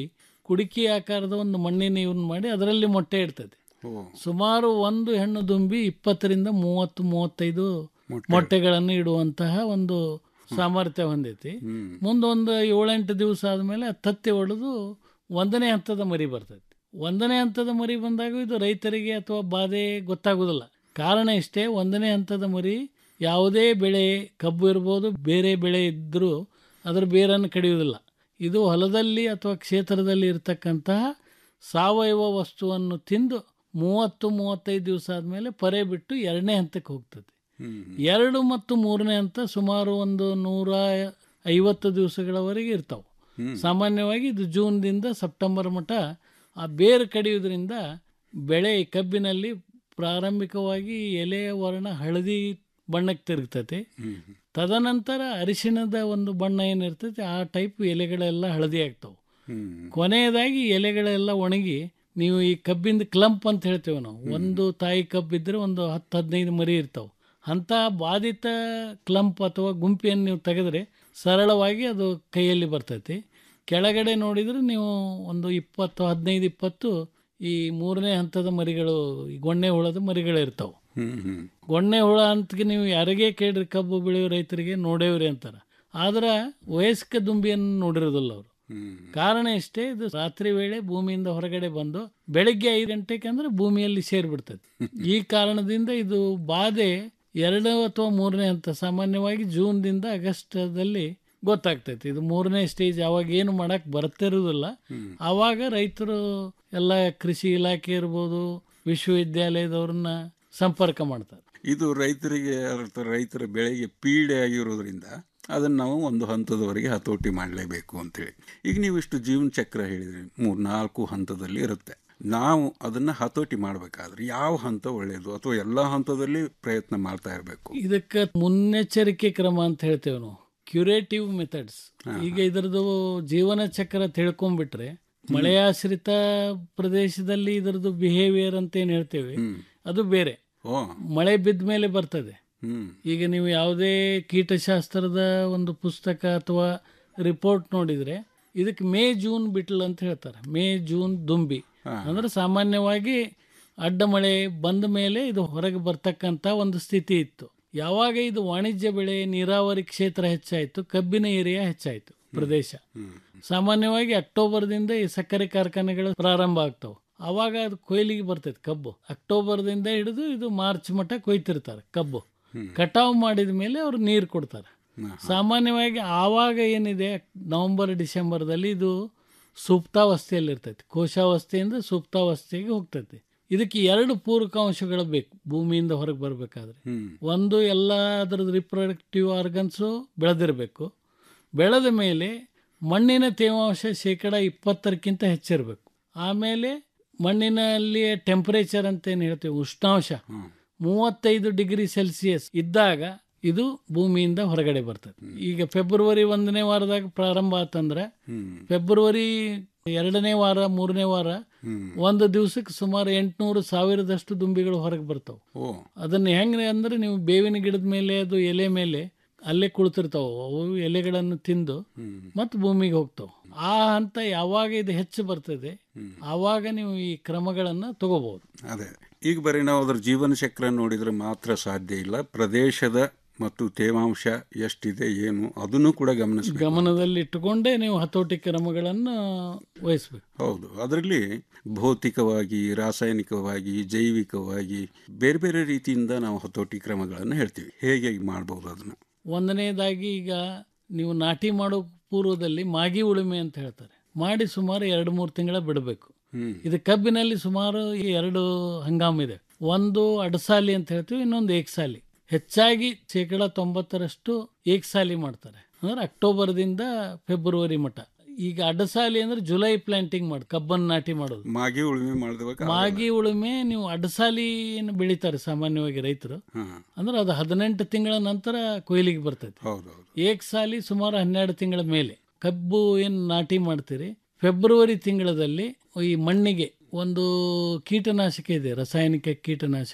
ಕುಡಿಕೆ ಆಕಾರದ ಒಂದು ಮಣ್ಣಿನ ಇವನ್ ಮಾಡಿ ಅದರಲ್ಲಿ ಮೊಟ್ಟೆ ಇಡ್ತದೆ ಓ ಸುಮಾರು ಒಂದು ಹೆಣ್ಣು ದುಂಬಿ ಇಪ್ಪತ್ತರಿಂದ ಮೂವತ್ತು ಮೂವತ್ತೈದು ಮೊಟ್ಟೆಗಳನ್ನು ಇಡುವಂತಹ ಒಂದು ಸಾಮರ್ಥ್ಯ ಹೊಂದೈತಿ ಮುಂದೊಂದು ಏಳೆಂಟು ದಿವಸ ಆದಮೇಲೆ ತತ್ತಿ ಹೊಡೆದು ಒಂದನೇ ಹಂತದ ಮರಿ ಬರ್ತೈತಿ ಒಂದನೇ ಹಂತದ ಮರಿ ಬಂದಾಗ ಇದು ರೈತರಿಗೆ ಅಥವಾ ಬಾಧೆ ಗೊತ್ತಾಗೋದಿಲ್ಲ ಕಾರಣ ಇಷ್ಟೇ ಒಂದನೇ ಹಂತದ ಮರಿ ಯಾವುದೇ ಬೆಳೆ ಕಬ್ಬು ಇರ್ಬೋದು ಬೇರೆ ಬೆಳೆ ಇದ್ದರೂ ಅದರ ಬೇರನ್ನು ಕಡಿಯುವುದಿಲ್ಲ ಇದು ಹೊಲದಲ್ಲಿ ಅಥವಾ ಕ್ಷೇತ್ರದಲ್ಲಿ ಇರತಕ್ಕಂತಹ ಸಾವಯವ ವಸ್ತುವನ್ನು ತಿಂದು ಮೂವತ್ತು ಮೂವತ್ತೈದು ದಿವಸ ಆದಮೇಲೆ ಪರೆ ಬಿಟ್ಟು ಎರಡನೇ ಹಂತಕ್ಕೆ ಹೋಗ್ತದೆ ಎರಡು ಮತ್ತು ಮೂರನೇ ಹಂತ ಸುಮಾರು ಒಂದು ನೂರ ಐವತ್ತು ದಿವಸಗಳವರೆಗೆ ಇರ್ತಾವೆ ಸಾಮಾನ್ಯವಾಗಿ ಇದು ಜೂನ್ದಿಂದ ಸೆಪ್ಟೆಂಬರ್ ಮಟ್ಟ ಆ ಬೇರು ಕಡಿಯೋದ್ರಿಂದ ಬೆಳೆ ಕಬ್ಬಿನಲ್ಲಿ ಪ್ರಾರಂಭಿಕವಾಗಿ ಎಲೆಯ ವರ್ಣ ಹಳದಿ ಬಣ್ಣಕ್ಕೆ ತಿರುಗ್ತೈತೆ ತದನಂತರ ಅರಿಶಿಣದ ಒಂದು ಬಣ್ಣ ಏನಿರ್ತೈತೆ ಆ ಟೈಪ್ ಎಲೆಗಳೆಲ್ಲ ಹಳದಿ ಆಗ್ತಾವೆ ಕೊನೆಯದಾಗಿ ಎಲೆಗಳೆಲ್ಲ ಒಣಗಿ ನೀವು ಈ ಕಬ್ಬಿಂದ ಕ್ಲಂಪ್ ಅಂತ ಹೇಳ್ತೇವೆ ನಾವು ಒಂದು ತಾಯಿ ಕಬ್ಬಿದ್ರೆ ಒಂದು ಹತ್ತು ಹದಿನೈದು ಮರಿ ಇರ್ತಾವೆ ಅಂಥ ಬಾಧಿತ ಕ್ಲಂಪ್ ಅಥವಾ ಗುಂಪಿಯನ್ನು ನೀವು ತೆಗೆದ್ರೆ ಸರಳವಾಗಿ ಅದು ಕೈಯಲ್ಲಿ ಬರ್ತೈತಿ ಕೆಳಗಡೆ ನೋಡಿದರೆ ನೀವು ಒಂದು ಇಪ್ಪತ್ತು ಹದಿನೈದು ಇಪ್ಪತ್ತು ಈ ಮೂರನೇ ಹಂತದ ಮರಿಗಳು ಈ ಗೊಣ್ಣೆ ಹುಳದ ಮರಿಗಳು ಇರ್ತಾವೆ ಹ್ಮ್ ಹ್ಮ್ ಗೊಣ್ಣೆ ಹುಳ ಅಂತ ನೀವು ಯಾರಿಗೇ ಕೇಳ್ರಿ ಕಬ್ಬು ಬೆಳೆಯೋ ರೈತರಿಗೆ ನೋಡೇವ್ರಿ ಅಂತಾರೆ ಆದ್ರೆ ವಯಸ್ಕ ದುಂಬಿಯನ್ನು ನೋಡಿರೋದಿಲ್ಲ ಅವರು ಕಾರಣ ಇಷ್ಟೇ ಇದು ರಾತ್ರಿ ವೇಳೆ ಭೂಮಿಯಿಂದ ಹೊರಗಡೆ ಬಂದು ಬೆಳಿಗ್ಗೆ ಐದು ಗಂಟೆಗೆ ಅಂದ್ರೆ ಭೂಮಿಯಲ್ಲಿ ಸೇರಿಬಿಡ್ತದೆ ಈ ಕಾರಣದಿಂದ ಇದು ಬಾಧೆ ಎರಡು ಅಥವಾ ಮೂರನೇ ಹಂತ ಸಾಮಾನ್ಯವಾಗಿ ಜೂನ್ದಿಂದ ಆಗಸ್ಟದಲ್ಲಿ ಗೊತ್ತಾಗ್ತೈತಿ ಇದು ಮೂರನೇ ಸ್ಟೇಜ್ ಅವಾಗ ಏನು ಮಾಡಕ್ ಬರ್ತಿರೋದಿಲ್ಲ ಆವಾಗ ರೈತರು ಎಲ್ಲ ಕೃಷಿ ಇಲಾಖೆ ಇರ್ಬೋದು ವಿಶ್ವವಿದ್ಯಾಲಯದವ್ರನ್ನ ಸಂಪರ್ಕ ಮಾಡ್ತಾರೆ ಇದು ರೈತರಿಗೆ ಅಥವಾ ರೈತರ ಬೆಳೆಗೆ ಪೀಡೆ ಆಗಿರೋದ್ರಿಂದ ಅದನ್ನು ನಾವು ಒಂದು ಹಂತದವರೆಗೆ ಹತೋಟಿ ಮಾಡಲೇಬೇಕು ಅಂತೇಳಿ ಈಗ ನೀವು ಇಷ್ಟು ಜೀವನ ಚಕ್ರ ಹೇಳಿದ್ರಿ ಮೂರು ನಾಲ್ಕು ಹಂತದಲ್ಲಿ ಇರುತ್ತೆ ನಾವು ಅದನ್ನ ಹತೋಟಿ ಮಾಡಬೇಕಾದ್ರೆ ಯಾವ ಹಂತ ಒಳ್ಳೆಯದು ಅಥವಾ ಎಲ್ಲ ಹಂತದಲ್ಲಿ ಪ್ರಯತ್ನ ಮಾಡ್ತಾ ಇರಬೇಕು ಇದಕ್ಕೆ ಮುನ್ನೆಚ್ಚರಿಕೆ ಕ್ರಮ ಅಂತ ಹೇಳ್ತೇವೆ ನಾವು ಕ್ಯುರೇಟಿವ್ ಮೆಥಡ್ಸ್ ಈಗ ಇದರದು ಜೀವನ ಚಕ್ರ ತಿಳ್ಕೊಂಡ್ಬಿಟ್ರೆ ಮಳೆಯಾಶ್ರಿತ ಪ್ರದೇಶದಲ್ಲಿ ಇದರದ್ದು ಬಿಹೇವಿಯರ್ ಅಂತ ಏನ್ ಹೇಳ್ತೇವೆ ಅದು ಬೇರೆ ಓ ಮಳೆ ಬಿದ್ದ ಮೇಲೆ ಬರ್ತದೆ ಹ್ಮ್ ಈಗ ನೀವು ಯಾವುದೇ ಕೀಟಶಾಸ್ತ್ರದ ಒಂದು ಪುಸ್ತಕ ಅಥವಾ ರಿಪೋರ್ಟ್ ನೋಡಿದ್ರೆ ಇದಕ್ಕೆ ಮೇ ಜೂನ್ ಬಿಟ್ಲ್ ಅಂತ ಹೇಳ್ತಾರೆ ಮೇ ಜೂನ್ ದುಂಬಿ ಅಂದ್ರೆ ಸಾಮಾನ್ಯವಾಗಿ ಅಡ್ಡ ಮಳೆ ಬಂದ ಮೇಲೆ ಇದು ಹೊರಗೆ ಬರ್ತಕ್ಕಂಥ ಒಂದು ಸ್ಥಿತಿ ಇತ್ತು ಯಾವಾಗ ಇದು ವಾಣಿಜ್ಯ ಬೆಳೆ ನೀರಾವರಿ ಕ್ಷೇತ್ರ ಹೆಚ್ಚಾಯಿತು ಕಬ್ಬಿನ ಏರಿಯಾ ಹೆಚ್ಚಾಯಿತು ಪ್ರದೇಶ ಸಾಮಾನ್ಯವಾಗಿ ಅಕ್ಟೋಬರ್ದಿಂದ ಈ ಸಕ್ಕರೆ ಕಾರ್ಖಾನೆಗಳು ಪ್ರಾರಂಭ ಆಗ್ತಾವೆ ಅವಾಗ ಅದು ಕೊಯ್ಲಿಗೆ ಬರ್ತೈತೆ ಕಬ್ಬು ಅಕ್ಟೋಬರ್ದಿಂದ ಹಿಡಿದು ಇದು ಮಾರ್ಚ್ ಮಟ್ಟ ಕೊಯ್ತಿರ್ತಾರೆ ಕಬ್ಬು ಕಟಾವು ಮಾಡಿದ ಮೇಲೆ ಅವ್ರು ನೀರು ಕೊಡ್ತಾರೆ ಸಾಮಾನ್ಯವಾಗಿ ಆವಾಗ ಏನಿದೆ ನವೆಂಬರ್ ಡಿಸೆಂಬರ್ದಲ್ಲಿ ಇದು ಸುಪ್ತಾವಸ್ಥೆಯಲ್ಲಿ ಇರ್ತೈತಿ ಕೋಶಾವಸ್ಥೆಯಿಂದ ಸುಪ್ತಾವಸ್ಥೆಗೆ ಹೋಗ್ತೈತಿ ಇದಕ್ಕೆ ಎರಡು ಪೂರಕಾಂಶಗಳು ಬೇಕು ಭೂಮಿಯಿಂದ ಹೊರಗೆ ಬರಬೇಕಾದ್ರೆ ಒಂದು ಎಲ್ಲ ಅದರದ್ದು ರಿಪ್ರೊಡಕ್ಟಿವ್ ಆರ್ಗನ್ಸು ಬೆಳೆದಿರಬೇಕು ಬೆಳೆದ ಮೇಲೆ ಮಣ್ಣಿನ ತೇವಾಂಶ ಶೇಕಡ ಇಪ್ಪತ್ತರಕ್ಕಿಂತ ಹೆಚ್ಚಿರಬೇಕು ಆಮೇಲೆ ಮಣ್ಣಿನಲ್ಲಿ ಟೆಂಪರೇಚರ್ ಅಂತ ಏನು ಹೇಳ್ತೀವಿ ಉಷ್ಣಾಂಶ ಮೂವತ್ತೈದು ಡಿಗ್ರಿ ಸೆಲ್ಸಿಯಸ್ ಇದ್ದಾಗ ಇದು ಭೂಮಿಯಿಂದ ಹೊರಗಡೆ ಬರ್ತದೆ ಈಗ ಫೆಬ್ರವರಿ ಒಂದನೇ ವಾರದಾಗ ಪ್ರಾರಂಭ ಆತಂದ್ರೆ ಫೆಬ್ರವರಿ ಎರಡನೇ ವಾರ ಮೂರನೇ ವಾರ ಒಂದು ದಿವಸಕ್ಕೆ ಸುಮಾರು ಎಂಟುನೂರು ಸಾವಿರದಷ್ಟು ದುಂಬಿಗಳು ಹೊರಗೆ ಬರ್ತಾವೆ ಓ ಅದನ್ನ ಹೆಂಗೆ ಅಂದ್ರೆ ನೀವು ಬೇವಿನ ಗಿಡದ ಮೇಲೆ ಅದು ಎಲೆ ಮೇಲೆ ಅಲ್ಲೇ ಕುಳಿತಿರ್ತಾವ ಅವು ಎಲೆಗಳನ್ನು ತಿಂದು ಮತ್ತು ಭೂಮಿಗೆ ಹೋಗ್ತಾವ ಆ ಹಂತ ಯಾವಾಗ ಇದು ಹೆಚ್ಚು ಬರ್ತದೆ ಆವಾಗ ನೀವು ಈ ಕ್ರಮಗಳನ್ನು ತಗೋಬಹುದು ಅದೇ ಈಗ ಬರೀ ನಾವು ಅದ್ರ ಜೀವನ ಚಕ್ರ ನೋಡಿದ್ರೆ ಮಾತ್ರ ಸಾಧ್ಯ ಇಲ್ಲ ಪ್ರದೇಶದ ಮತ್ತು ತೇವಾಂಶ ಎಷ್ಟಿದೆ ಏನು ಅದನ್ನು ಕೂಡ ಗಮನಿಸಬೇಕು ಗಮನದಲ್ಲಿ ಇಟ್ಟುಕೊಂಡೇ ನೀವು ಹತೋಟಿ ಕ್ರಮಗಳನ್ನು ವಹಿಸ್ಬೇಕು ಹೌದು ಅದರಲ್ಲಿ ಭೌತಿಕವಾಗಿ ರಾಸಾಯನಿಕವಾಗಿ ಜೈವಿಕವಾಗಿ ಬೇರೆ ಬೇರೆ ರೀತಿಯಿಂದ ನಾವು ಹತೋಟಿ ಕ್ರಮಗಳನ್ನು ಹೇಳ್ತೀವಿ ಹೇಗೆ ಮಾಡ್ಬೋದು ಅದನ್ನು ಒಂದನೇದಾಗಿ ಈಗ ನೀವು ನಾಟಿ ಮಾಡೋ ಪೂರ್ವದಲ್ಲಿ ಮಾಗಿ ಉಳುಮೆ ಅಂತ ಹೇಳ್ತಾರೆ ಮಾಡಿ ಸುಮಾರು ಎರಡು ಮೂರು ತಿಂಗಳ ಬಿಡಬೇಕು ಇದು ಕಬ್ಬಿನಲ್ಲಿ ಸುಮಾರು ಈ ಎರಡು ಹಂಗಾಮ ಇದೆ ಒಂದು ಅಡಸಾಲಿ ಅಂತ ಹೇಳ್ತೀವಿ ಇನ್ನೊಂದು ಏಕಸಾಲಿ ಹೆಚ್ಚಾಗಿ ಶೇಕಡ ತೊಂಬತ್ತರಷ್ಟು ಏಕಸಾಲಿ ಮಾಡ್ತಾರೆ ಅಂದ್ರೆ ಅಕ್ಟೋಬರ್ದಿಂದ ಫೆಬ್ರವರಿ ಮಟ್ಟ ಈಗ ಅಡಸಾಲಿ ಅಂದ್ರೆ ಜುಲೈ ಪ್ಲಾಂಟಿಂಗ್ ಮಾಡಿ ಕಬ್ಬನ್ನು ನಾಟಿ ಮಾಡೋದು ಮಾಗಿ ಉಳುಮೆ ಮಾಡಿದವಾಗ ಮಾಗಿ ಉಳುಮೆ ನೀವು ಅಡಸಾಲಿಯನ್ನು ಬೆಳಿತಾರೆ ಸಾಮಾನ್ಯವಾಗಿ ರೈತರು ಅಂದ್ರೆ ಅದು ಹದಿನೆಂಟು ತಿಂಗಳ ನಂತರ ಕೊಯ್ಲಿಗೆ ಬರ್ತೈತೆ ಹೌದೌದು ಏಕಸಾಲಿ ಸುಮಾರು ಹನ್ನೆರಡು ತಿಂಗಳ ಮೇಲೆ ಕಬ್ಬು ಏನು ನಾಟಿ ಮಾಡ್ತೀರಿ ಫೆಬ್ರವರಿ ತಿಂಗಳಲ್ಲಿ ಈ ಮಣ್ಣಿಗೆ ಒಂದು ಕೀಟನಾಶಕ ಇದೆ ರಾಸಾಯನಿಕ ಕೀಟನಾಶಕ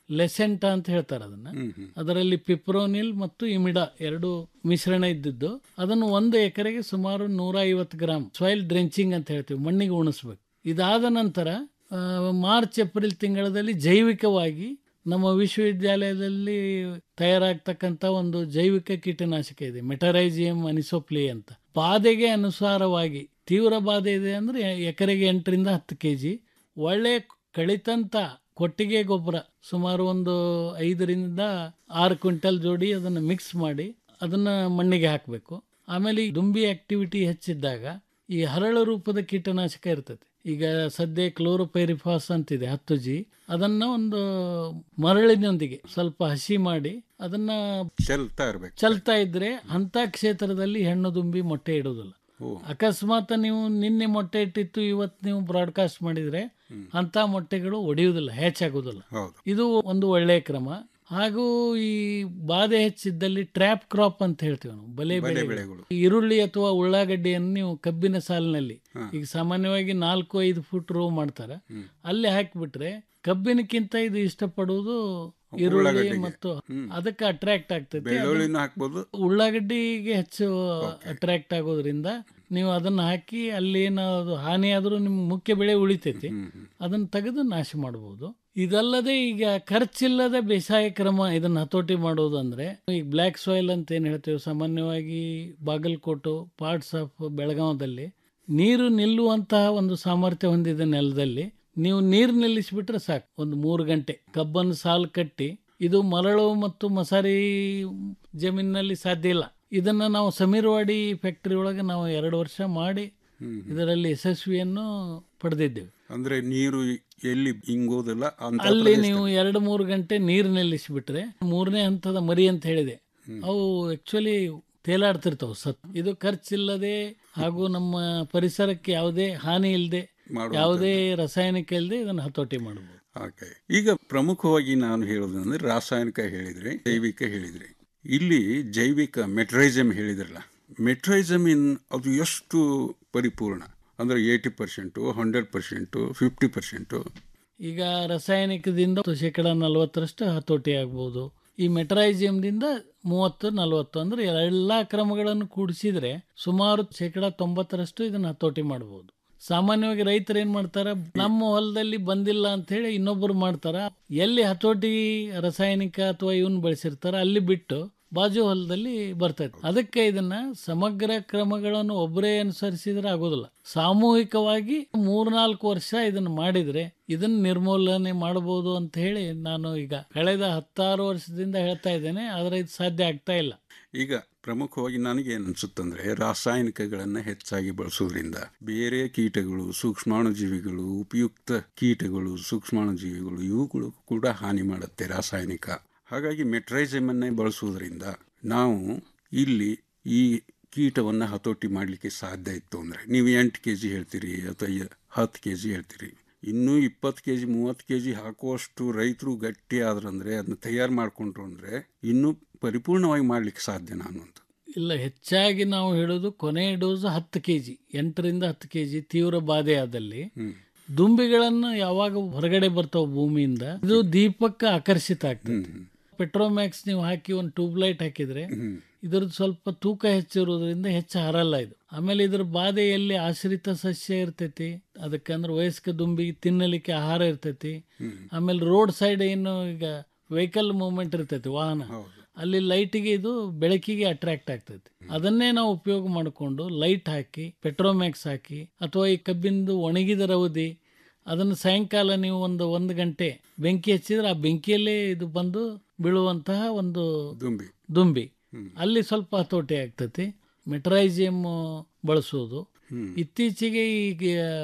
ಲೆಸೆಂಟ ಅಂತ ಹೇಳ್ತಾರೆ ಅದನ್ನ ಅದರಲ್ಲಿ ಪಿಪ್ರೋನಿಲ್ ಮತ್ತು ಇಮಿಡಾ ಎರಡು ಮಿಶ್ರಣ ಇದ್ದಿದ್ದು ಅದನ್ನು ಒಂದು ಎಕರೆಗೆ ಸುಮಾರು ನೂರ ಐವತ್ತು ಗ್ರಾಮ್ ಸಾಯಿಲ್ ಡ್ರೆಂಚಿಂಗ್ ಅಂತ ಹೇಳ್ತೀವಿ ಮಣ್ಣಿಗೆ ಉಣಿಸ್ಬೇಕು ಇದಾದ ನಂತರ ಆ, ಮಾರ್ಚ್ ಏಪ್ರಿಲ್ ತಿಂಗಳಲ್ಲಿ ಜೈವಿಕವಾಗಿ ನಮ್ಮ ವಿಶ್ವವಿದ್ಯಾಲಯದಲ್ಲಿ ತಯಾರಾಗ್ತಕ್ಕಂಥ ಒಂದು ಜೈವಿಕ ಕೀಟನಾಶಕ ಇದೆ ಮೆಟರೈಜಿಯಂ ಅನಿಸೋಪ್ಲಿ ಅಂತ ಬಾಧೆಗೆ ಅನುಸಾರವಾಗಿ ತೀವ್ರ ಬಾಧೆ ಇದೆ ಅಂದ್ರೆ ಎಕರೆಗೆ ಎಂಟರಿಂದ ಹತ್ತು ಕೆ ಜಿ ಒಳ್ಳೆ ಕಳಿತಂತ ಕೊಟ್ಟಿಗೆ ಗೊಬ್ಬರ ಸುಮಾರು ಒಂದು ಐದರಿಂದ ಆರು ಕ್ವಿಂಟಲ್ ಜೋಡಿ ಅದನ್ನು ಮಿಕ್ಸ್ ಮಾಡಿ ಅದನ್ನ ಮಣ್ಣಿಗೆ ಹಾಕಬೇಕು ಆಮೇಲೆ ಈ ದುಂಬಿ ಆಕ್ಟಿವಿಟಿ ಹೆಚ್ಚಿದ್ದಾಗ ಈ ಹರಳು ರೂಪದ ಕೀಟನಾಶಕ ಇರ್ತದೆ ಈಗ ಸದ್ಯ ಕ್ಲೋರೋಪೈರಿಫಾಸ್ ಅಂತಿದೆ ಹತ್ತು ಜಿ ಅದನ್ನ ಒಂದು ಮರಳಿನೊಂದಿಗೆ ಸ್ವಲ್ಪ ಹಸಿ ಮಾಡಿ ಅದನ್ನ ಚೆಲ್ತಾ ಇರ್ಬೇಕು ಚಲ್ತಾ ಇದ್ರೆ ಅಂತ ಕ್ಷೇತ್ರದಲ್ಲಿ ಹೆಣ್ಣು ದುಂಬಿ ಮೊಟ್ಟೆ ಇಡುವುದಿಲ್ಲ ಅಕಸ್ಮಾತ್ ನೀವು ನಿನ್ನೆ ಮೊಟ್ಟೆ ಇಟ್ಟಿತ್ತು ಇವತ್ತು ನೀವು ಬ್ರಾಡ್ಕಾಸ್ಟ್ ಮಾಡಿದ್ರೆ ಅಂತ ಮೊಟ್ಟೆಗಳು ಒಡೆಯುವುದಿಲ್ಲ ಹೆಚ್ಚಾಗುವುದಿಲ್ಲ ಹೌದು ಇದು ಒಂದು ಒಳ್ಳೆಯ ಕ್ರಮ ಹಾಗೂ ಈ ಬಾಧೆ ಹೆಚ್ಚಿದ್ದಲ್ಲಿ ಟ್ರ್ಯಾಪ್ ಕ್ರಾಪ್ ಅಂತ ಹೇಳ್ತೀವಿ ನಾವು ಬಲೆ ಬಲೆ ಬೆಳೆಗಳು ಬೆಳೆಗಳು. ಈರುಳ್ಳಿ ಅಥವಾ ಉಳ್ಳಾಗಡ್ಡಿಯನ್ನು ನೀವು ಕಬ್ಬಿನ ಸಾಲಿನಲ್ಲಿ ಈಗ ಸಾಮಾನ್ಯವಾಗಿ ನಾಲ್ಕು ಐದು ಫುಟ್ ರೋ ಮಾಡ್ತಾರೆ ಅಲ್ಲಿ ಹಾಕಿಬಿಟ್ರೆ ಕಬ್ಬಿನಕ್ಕಿಂತ ಇದು ಇಷ್ಟಪಡುವುದು ಈರುಳ್ಳಿ ಉಳ್ಳಾಗಡ್ಡಿಗೆ. ಮತ್ತು ಅದಕ್ಕೆ ಅಟ್ರಾಕ್ಟ್ ಆಗ್ತೈತೆ ಬೆಳ್ಳುಳ್ಳಿನೂ ಹಾಕ್ಬೋದು ಉಳ್ಳಾಗಡ್ಡಿಗೆ ಹೆಚ್ಚು ಅಟ್ರಾಕ್ಟ್ ಆಗೋದ್ರಿಂದ ನೀವು ಅದನ್ನ ಹಾಕಿ ಅಲ್ಲಿ ಏನಾದ್ರು ಹಾನಿ ಆದ್ರೂ ನಿಮ್ ಮುಖ್ಯ ಬೆಳೆ ಉಳಿತೈತಿ ಅದನ್ನ ತೆಗೆದು ನಾಶ ಮಾಡಬಹುದು ಇದಲ್ಲದೆ ಈಗ ಖರ್ಚಿಲ್ಲದ ಬೇಸಾಯ ಕ್ರಮ ಇದನ್ನ ಹತೋಟಿ ಮಾಡೋದು ಅಂದ್ರೆ ಈಗ ಬ್ಲ್ಯಾಕ್ ಸಾಯಿಲ್ ಅಂತ ಏನ್ ಹೇಳ್ತೇವೆ ಸಾಮಾನ್ಯವಾಗಿ ಬಾಗಲಕೋಟು ಪಾರ್ಟ್ಸ್ ಆಫ್ ಬೆಳಗಾವದಲ್ಲಿ ನೀರು ನಿಲ್ಲುವಂತಹ ಒಂದು ಸಾಮರ್ಥ್ಯ ಹೊಂದಿದ ನೆಲದಲ್ಲಿ ನೀವು ನೀರು ನಿಲ್ಲಿಸಿಬಿಟ್ರೆ ಸಾಕು ಒಂದು ಮೂರು ಗಂಟೆ ಕಬ್ಬನ್ನು ಸಾಲು ಕಟ್ಟಿ ಇದು ಮರಳು ಮತ್ತು ಮಸಾರಿ ಜಮೀನಿನಲ್ಲಿ ಸಾಧ್ಯ ಇಲ್ಲ ಇದನ್ನ ನಾವು ಸಮೀರ್ವಾಡಿ ಫ್ಯಾಕ್ಟರಿ ಒಳಗೆ ನಾವು ಎರಡು ವರ್ಷ ಮಾಡಿ ಇದರಲ್ಲಿ ಯಶಸ್ವಿಯನ್ನು ಪಡೆದಿದ್ದೇವೆ ಅಂದ್ರೆ ನೀರು ಎಲ್ಲಿ ಇಂಗೋದಿಲ್ಲ ಅಂತ ಅಲ್ಲಿ ಪ್ರದೇಶದಲ್ಲಿ. ನೀವು ಎರಡು ಮೂರು ಗಂಟೆ ನೀರು ನಿಲ್ಲಿಸಿಬಿಟ್ರೆ ಮೂರನೇ ಹಂತದ ಮರಿ ಅಂತ ಹೇಳಿದೆ ಅವು ಆಕ್ಚುಲಿ ತೇಲಾಡ್ತಿರ್ತಾವ ಸತ್ ಇದು ಖರ್ಚಿಲ್ಲದೆ ಹಾಗೂ ನಮ್ಮ ಪರಿಸರಕ್ಕೆ ಯಾವುದೇ ಹಾನಿ ಇಲ್ಲದೆ ಮಾಡುವಂಥದ್ದು. ಯಾವುದೇ ರಾಸಾಯನಿಕ ಇಲ್ಲದೆ ಇದನ್ನು ಹತೋಟಿ ಮಾಡಬಹುದು ಓಕೆ ಈಗ ಪ್ರಮುಖವಾಗಿ ನಾನು ಹೇಳೋದಂದ್ರೆ ರಾಸಾಯನಿಕ ಹೇಳಿದ್ರೆ ಜೈವಿಕ ಹೇಳಿದ್ರೆ ಇಲ್ಲಿ ಜೈವಿಕ ಮೆಟ್ರೈಸಮ್ ಹೇಳಿದ್ರಲ್ಲ ಮೆಟ್ರೈಸಮ್ ಇನ್ ಅದು ಎಷ್ಟು ಪರಿಪೂರ್ಣ ಅಂದ್ರೆ eighty percent hundred percent fifty percent ಈಗ ರಾಸಾಯನಿಕದಿಂದ ಶೇಕಡ ನಲವತ್ತರಷ್ಟು ಹತೋಟಿ ಆಗ್ಬೋದು ಈ ಮೆಟರೈಜಿಯಂದಿಂದ ಮೂವತ್ತು ನಲವತ್ತು ಅಂದ್ರೆ ಎಲ್ಲ ಕ್ರಮಗಳನ್ನು ಕೂಡಿಸಿದ್ರೆ ಸುಮಾರು ಶೇಕಡ ತೊಂಬತ್ತರಷ್ಟು ಇದನ್ನ ಹತೋಟಿ ಮಾಡಬಹುದು ಸಾಮಾನ್ಯವಾಗಿ ರೈತರು ಏನ್ ಮಾಡ್ತಾರ ನಮ್ಮ ಹೊಲದಲ್ಲಿ ಬಂದಿಲ್ಲ ಅಂತ ಹೇಳಿ ಇನ್ನೊಬ್ಬರು ಮಾಡ್ತಾರ ಎಲ್ಲಿ ಹತೋಟಿ ರಾಸಾಯನಿಕ ಅಥವಾ ಇವನ್ ಬಳಸಿರ್ತಾರ ಅಲ್ಲಿ ಬಿಟ್ಟು ಬಾಜು ಹೊಲದಲ್ಲಿ ಬರ್ತೈತೆ ಅದಕ್ಕೆ ಇದನ್ನ ಸಮಗ್ರ ಕ್ರಮಗಳನ್ನು ಒಬ್ಬರೇ ಅನುಸರಿಸಿದ್ರೆ ಆಗೋದಿಲ್ಲ ಸಾಮೂಹಿಕವಾಗಿ ಮೂರ್ನಾಲ್ಕು ವರ್ಷ ಇದನ್ನ ಮಾಡಿದ್ರೆ ಇದನ್ನ ನಿರ್ಮೂಲನೆ ಮಾಡಬಹುದು ಅಂತ ಹೇಳಿ ನಾನು ಈಗ ಕಳೆದ ಹತ್ತಾರು ವರ್ಷದಿಂದ ಹೇಳ್ತಾ ಇದ್ದೇನೆ ಆದ್ರೆ ಇದು ಸಾಧ್ಯ ಆಗ್ತಾ ಇಲ್ಲ ಈಗ ಪ್ರಮುಖವಾಗಿ ನನಗೆ ಏನು ಅನ್ಸುತ್ತಂದ್ರೆ ರಾಸಾಯನಿಕಗಳನ್ನು ಹೆಚ್ಚಾಗಿ ಬಳಸೋದ್ರಿಂದ ಬೇರೆ ಕೀಟಗಳು ಸೂಕ್ಷ್ಮಾಣುಜೀವಿಗಳು ಉಪಯುಕ್ತ ಕೀಟಗಳು ಸೂಕ್ಷ್ಮಾಣುಜೀವಿಗಳು ಇವುಗಳು ಕೂಡ ಹಾನಿ ಮಾಡುತ್ತೆ ರಾಸಾಯನಿಕ ಹಾಗಾಗಿ ಮೆಟ್ರೈಸಮ್ ಅನ್ನೇ ಬಳಸುವುದರಿಂದ ನಾವು ಇಲ್ಲಿ ಈ ಕೀಟವನ್ನು ಹತೋಟಿ ಮಾಡಲಿಕ್ಕೆ ಸಾಧ್ಯ ಇತ್ತು ಅಂದರೆ ನೀವು ಎಂಟು ಕೆ ಜಿ ಹೇಳ್ತೀರಿ ಅಥವಾ ಎ- ಹತ್ತು ಕೆ ಜಿ ಹೇಳ್ತೀರಿ ಇನ್ನೂ ಇಪ್ಪತ್ತು ಕೆ ಜಿ ಮೂವತ್ತು ಕೆ ಜಿ ಹಾಕುವಷ್ಟು ರೈತರು ಗಟ್ಟಿ ಆದ್ರಂದ್ರೆ ಅದನ್ನ ತಯಾರು ಮಾಡಿಕೊಂಡ್ರು ಅಂದರೆ ಇನ್ನೂ ಪರಿಪೂರ್ಣವಾಗಿ ಮಾಡಲಿಕ್ಕೆ ಸಾಧ್ಯ ನಾನು ಅಂತ ಇಲ್ಲ ಹೆಚ್ಚಾಗಿ ನಾವು ಹೇಳೋದು ಕೊನೆ ಡೋಸ್ ಹತ್ತು ಕೆ ಜಿ ಎಂಟರಿಂದ ಹತ್ತು ಕೆ ಜಿ ತೀವ್ರ ಬಾಧೆ ಆದಲ್ಲಿ ದುಂಬಿಗಳನ್ನು ಯಾವಾಗ ಹೊರಗಡೆ ಬರ್ತಾವ ಭೂಮಿಯಿಂದ ಇದು ದೀಪಕ್ಕೆ ಆಕರ್ಷಿತ ಆಗ್ತದೆ ಪೆಟ್ರೋಮ್ಯಾಕ್ಸ್ ನೀವು ಹಾಕಿ ಒಂದು ಟ್ಯೂಬ್ ಲೈಟ್ ಹಾಕಿದ್ರೆ ಇದ್ರದ್ದು ಸ್ವಲ್ಪ ತೂಕ ಹೆಚ್ಚಿರೋದ್ರಿಂದ ಹೆಚ್ಚು ಹರಲ್ಲ ಇದು ಆಮೇಲೆ ಇದ್ರ ಬಾಧೆ ಎಲ್ಲಿ ಆಶ್ರಿತ ಸಸ್ಯ ಇರ್ತೈತಿ ಅದಕ್ಕೆ ಅಂದ್ರೆ ವಯಸ್ಕ ದುಂಬಿಗೆ ತಿನ್ನಲಿಕ್ಕೆ ಆಹಾರ ಇರ್ತೈತಿ ಆಮೇಲೆ ರೋಡ್ ಸೈಡ್ ಏನು ಈಗ ವೆಹಿಕಲ್ ಮೂವ್ಮೆಂಟ್ ಇರ್ತೈತಿ ವಾಹನ ಅಲ್ಲಿ ಲೈಟಿಗೆ ಇದು ಬೆಳಕಿಗೆ ಅಟ್ರಾಕ್ಟ್ ಆಗ್ತೈತಿ ಅದನ್ನೇ ನಾವು ಉಪಯೋಗ ಮಾಡಿಕೊಂಡು ಲೈಟ್ ಹಾಕಿ ಪೆಟ್ರೋಮ್ಯಾಕ್ಸ್ ಹಾಕಿ ಅಥವಾ ಈ ಕಬ್ಬಿಂದು ಒಣಗಿದ ರವದಿ ಅದನ್ನು ಸಾಯಂಕಾಲ ನೀವು ಒಂದು ಒಂದು ಗಂಟೆ ಬೆಂಕಿ ಹಚ್ಚಿದ್ರೆ ಆ ಬೆಂಕಿಯಲ್ಲೇ ಇದು ಬಂದು ಬೀಳುವಂತಹ ಒಂದು ದುಂಬಿ ದುಂಬಿ ಅಲ್ಲಿ ಸ್ವಲ್ಪ ಹತೋಟಿ ಆಗ್ತೈತಿ ಮೆಟ್ರೈಜಿಯಂ ಬಳಸೋದು ಇತ್ತೀಚೆಗೆ ಈಗ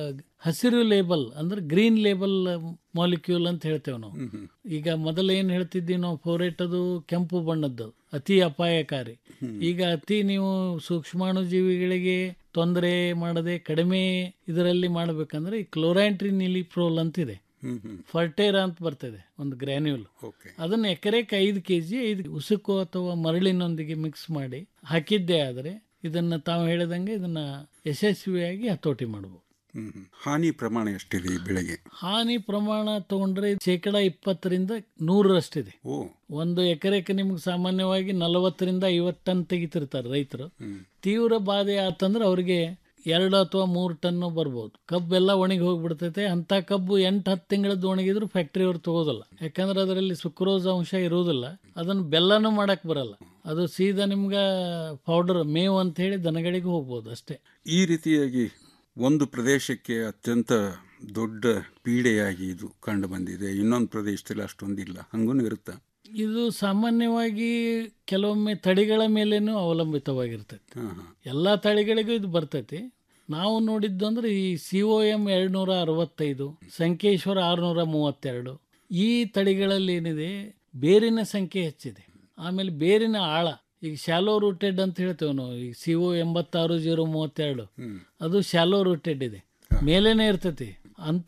ಹಸಿರು ಲೇಬಲ್ ಅಂದ್ರೆ ಗ್ರೀನ್ ಲೇಬಲ್ ಮಾಲಿಕ್ಯೂಲ್ ಅಂತ ಹೇಳ್ತೇವೆ ನಾವು ಈಗ ಮೊದಲು ಏನ್ ಹೇಳ್ತಿದ್ವಿ ನಾವು ಫೋರೇಟ್ ಅದು ಕೆಂಪು ಬಣ್ಣದ್ದು ಅತಿ ಅಪಾಯಕಾರಿ ಈಗ ಅತಿ ನೀವು ಸೂಕ್ಷ್ಮಾಣು ಜೀವಿಗಳಿಗೆ ತೊಂದರೆ ಮಾಡದೆ ಕಡಿಮೆ ಇದರಲ್ಲಿ ಮಾಡಬೇಕಂದ್ರೆ ಈ ಕ್ಲೋರಾಂಟ್ರಿ ನಿಲಿಪ್ರೋಲ್ ಅಂತಿದೆ ಫರ್ಟೇರಾ ಅಂತ ಬರ್ತದೆ ಒಂದು ಗ್ರ್ಯಾನ್ಯೂಲ್ ಅದನ್ನ ಎಕರೆಗೆ ಐದು ಕೆ ಜಿ ಐದು ಉಸುಕು ಅಥವಾ ಮರಳಿನೊಂದಿಗೆ ಮಿಕ್ಸ್ ಮಾಡಿ ಹಾಕಿದ್ದೇ ಆದರೆ ಇದನ್ನ ತಾವು ಹೇಳಿದಂಗೆ ಇದನ್ನ ಯಶಸ್ವಿಯಾಗಿ ಹತೋಟಿ ಮಾಡಬಹುದು ಹ್ಮ್ ಹ್ಮ್. ಹಾನಿ ಪ್ರಮಾಣ ಎಷ್ಟಿದೆ ಈ ಬೆಳೆಗೆ ಹಾನಿ ಪ್ರಮಾಣ ತಗೊಂಡ್ರೆ ಶೇಕಡ ಇಪ್ಪತ್ತರಿಂದ ನೂರರಷ್ಟಿದೆ ಓ ಒಂದು ಎಕರೆಗೆ ನಿಮ್ಗೆ ಸಾಮಾನ್ಯವಾಗಿ ನಲವತ್ತರಿಂದ ಐವತ್ತು ಟನ್ ತೆಗಿತಿರ್ತಾರೆ ರೈತರು ತೀವ್ರ ಬಾಧೆ ಆತಂದ್ರೆ ಅವ್ರಿಗೆ ಎರಡು ಅಥವಾ ಮೂರು ಟನ್ನು ಬರ್ಬೋದು ಕಬ್ಬೆಲ್ಲ ಒಣಗಿ ಹೋಗ್ಬಿಡ್ತೈತೆ ಅಂತ ಕಬ್ಬು ಎಂಟು ಹತ್ತು ತಿಂಗಳದ್ದು ಒಣಗಿದ್ರು ಫ್ಯಾಕ್ಟ್ರಿ ಅವ್ರು ತಗೋದಿಲ್ಲ ಯಾಕಂದ್ರೆ ಅದರಲ್ಲಿ ಸುಕ್ರೋಸ್ ಅಂಶ ಇರುವುದಿಲ್ಲ ಅದನ್ನು ಬೆಲ್ಲನೂ ಮಾಡಕ್ ಬರಲ್ಲ ಅದು ಸೀದಾ ನಿಮ್ಗೆ ಪೌಡರ್ ಮೇವು ಅಂತ ಹೇಳಿ ದನಗಳಿಗೆ ಹೋಗ್ಬೋದು ಅಷ್ಟೇ ಈ ರೀತಿಯಾಗಿ ಒಂದು ಪ್ರದೇಶಕ್ಕೆ ಅತ್ಯಂತ ದೊಡ್ಡ ಪೀಡೆಯಾಗಿ ಇದು ಕಂಡು ಬಂದಿದೆ ಇನ್ನೊಂದು ಪ್ರದೇಶದಲ್ಲಿ ಅಷ್ಟೊಂದಿಲ್ಲ ಹಂಗೂ ಇರುತ್ತಾ ಇದು ಸಾಮಾನ್ಯವಾಗಿ ಕೆಲವೊಮ್ಮೆ ತಳಿಗಳ ಮೇಲೇನೂ ಅವಲಂಬಿತವಾಗಿರ್ತೈತಿ ಎಲ್ಲ ತಳಿಗಳಿಗೂ ಇದು ಬರ್ತೈತಿ ನಾವು ನೋಡಿದ್ದು ಅಂದ್ರೆ ಈ ಸಿ ಒ ಎಂ ಎರಡ್ನೂರ ಅರವತ್ತೈದು ಸಂಕೇಶ್ವರ ಆರುನೂರ ಮೂವತ್ತೆರಡು ಈ ತಳಿಗಳಲ್ಲಿ ಏನಿದೆ ಬೇರಿನ ಸಂಖ್ಯೆ ಹೆಚ್ಚಿದೆ ಆಮೇಲೆ ಬೇರಿನ ಆಳ ಈಗ ಶಾಲೋ ರೂಟೆಡ್ ಅಂತ ಹೇಳ್ತೇವೆ ನಾವು ಈಗ ಸಿ ಒ ಎಂಬತ್ತಾರು ಜೀರೋ ಮೂವತ್ತೆರಡು ಅದು ಶಾಲೋ ರೂಟೆಡ್ ಇದೆ ಮೇಲೇನೆ ಇರ್ತೈತಿ ಅಂತ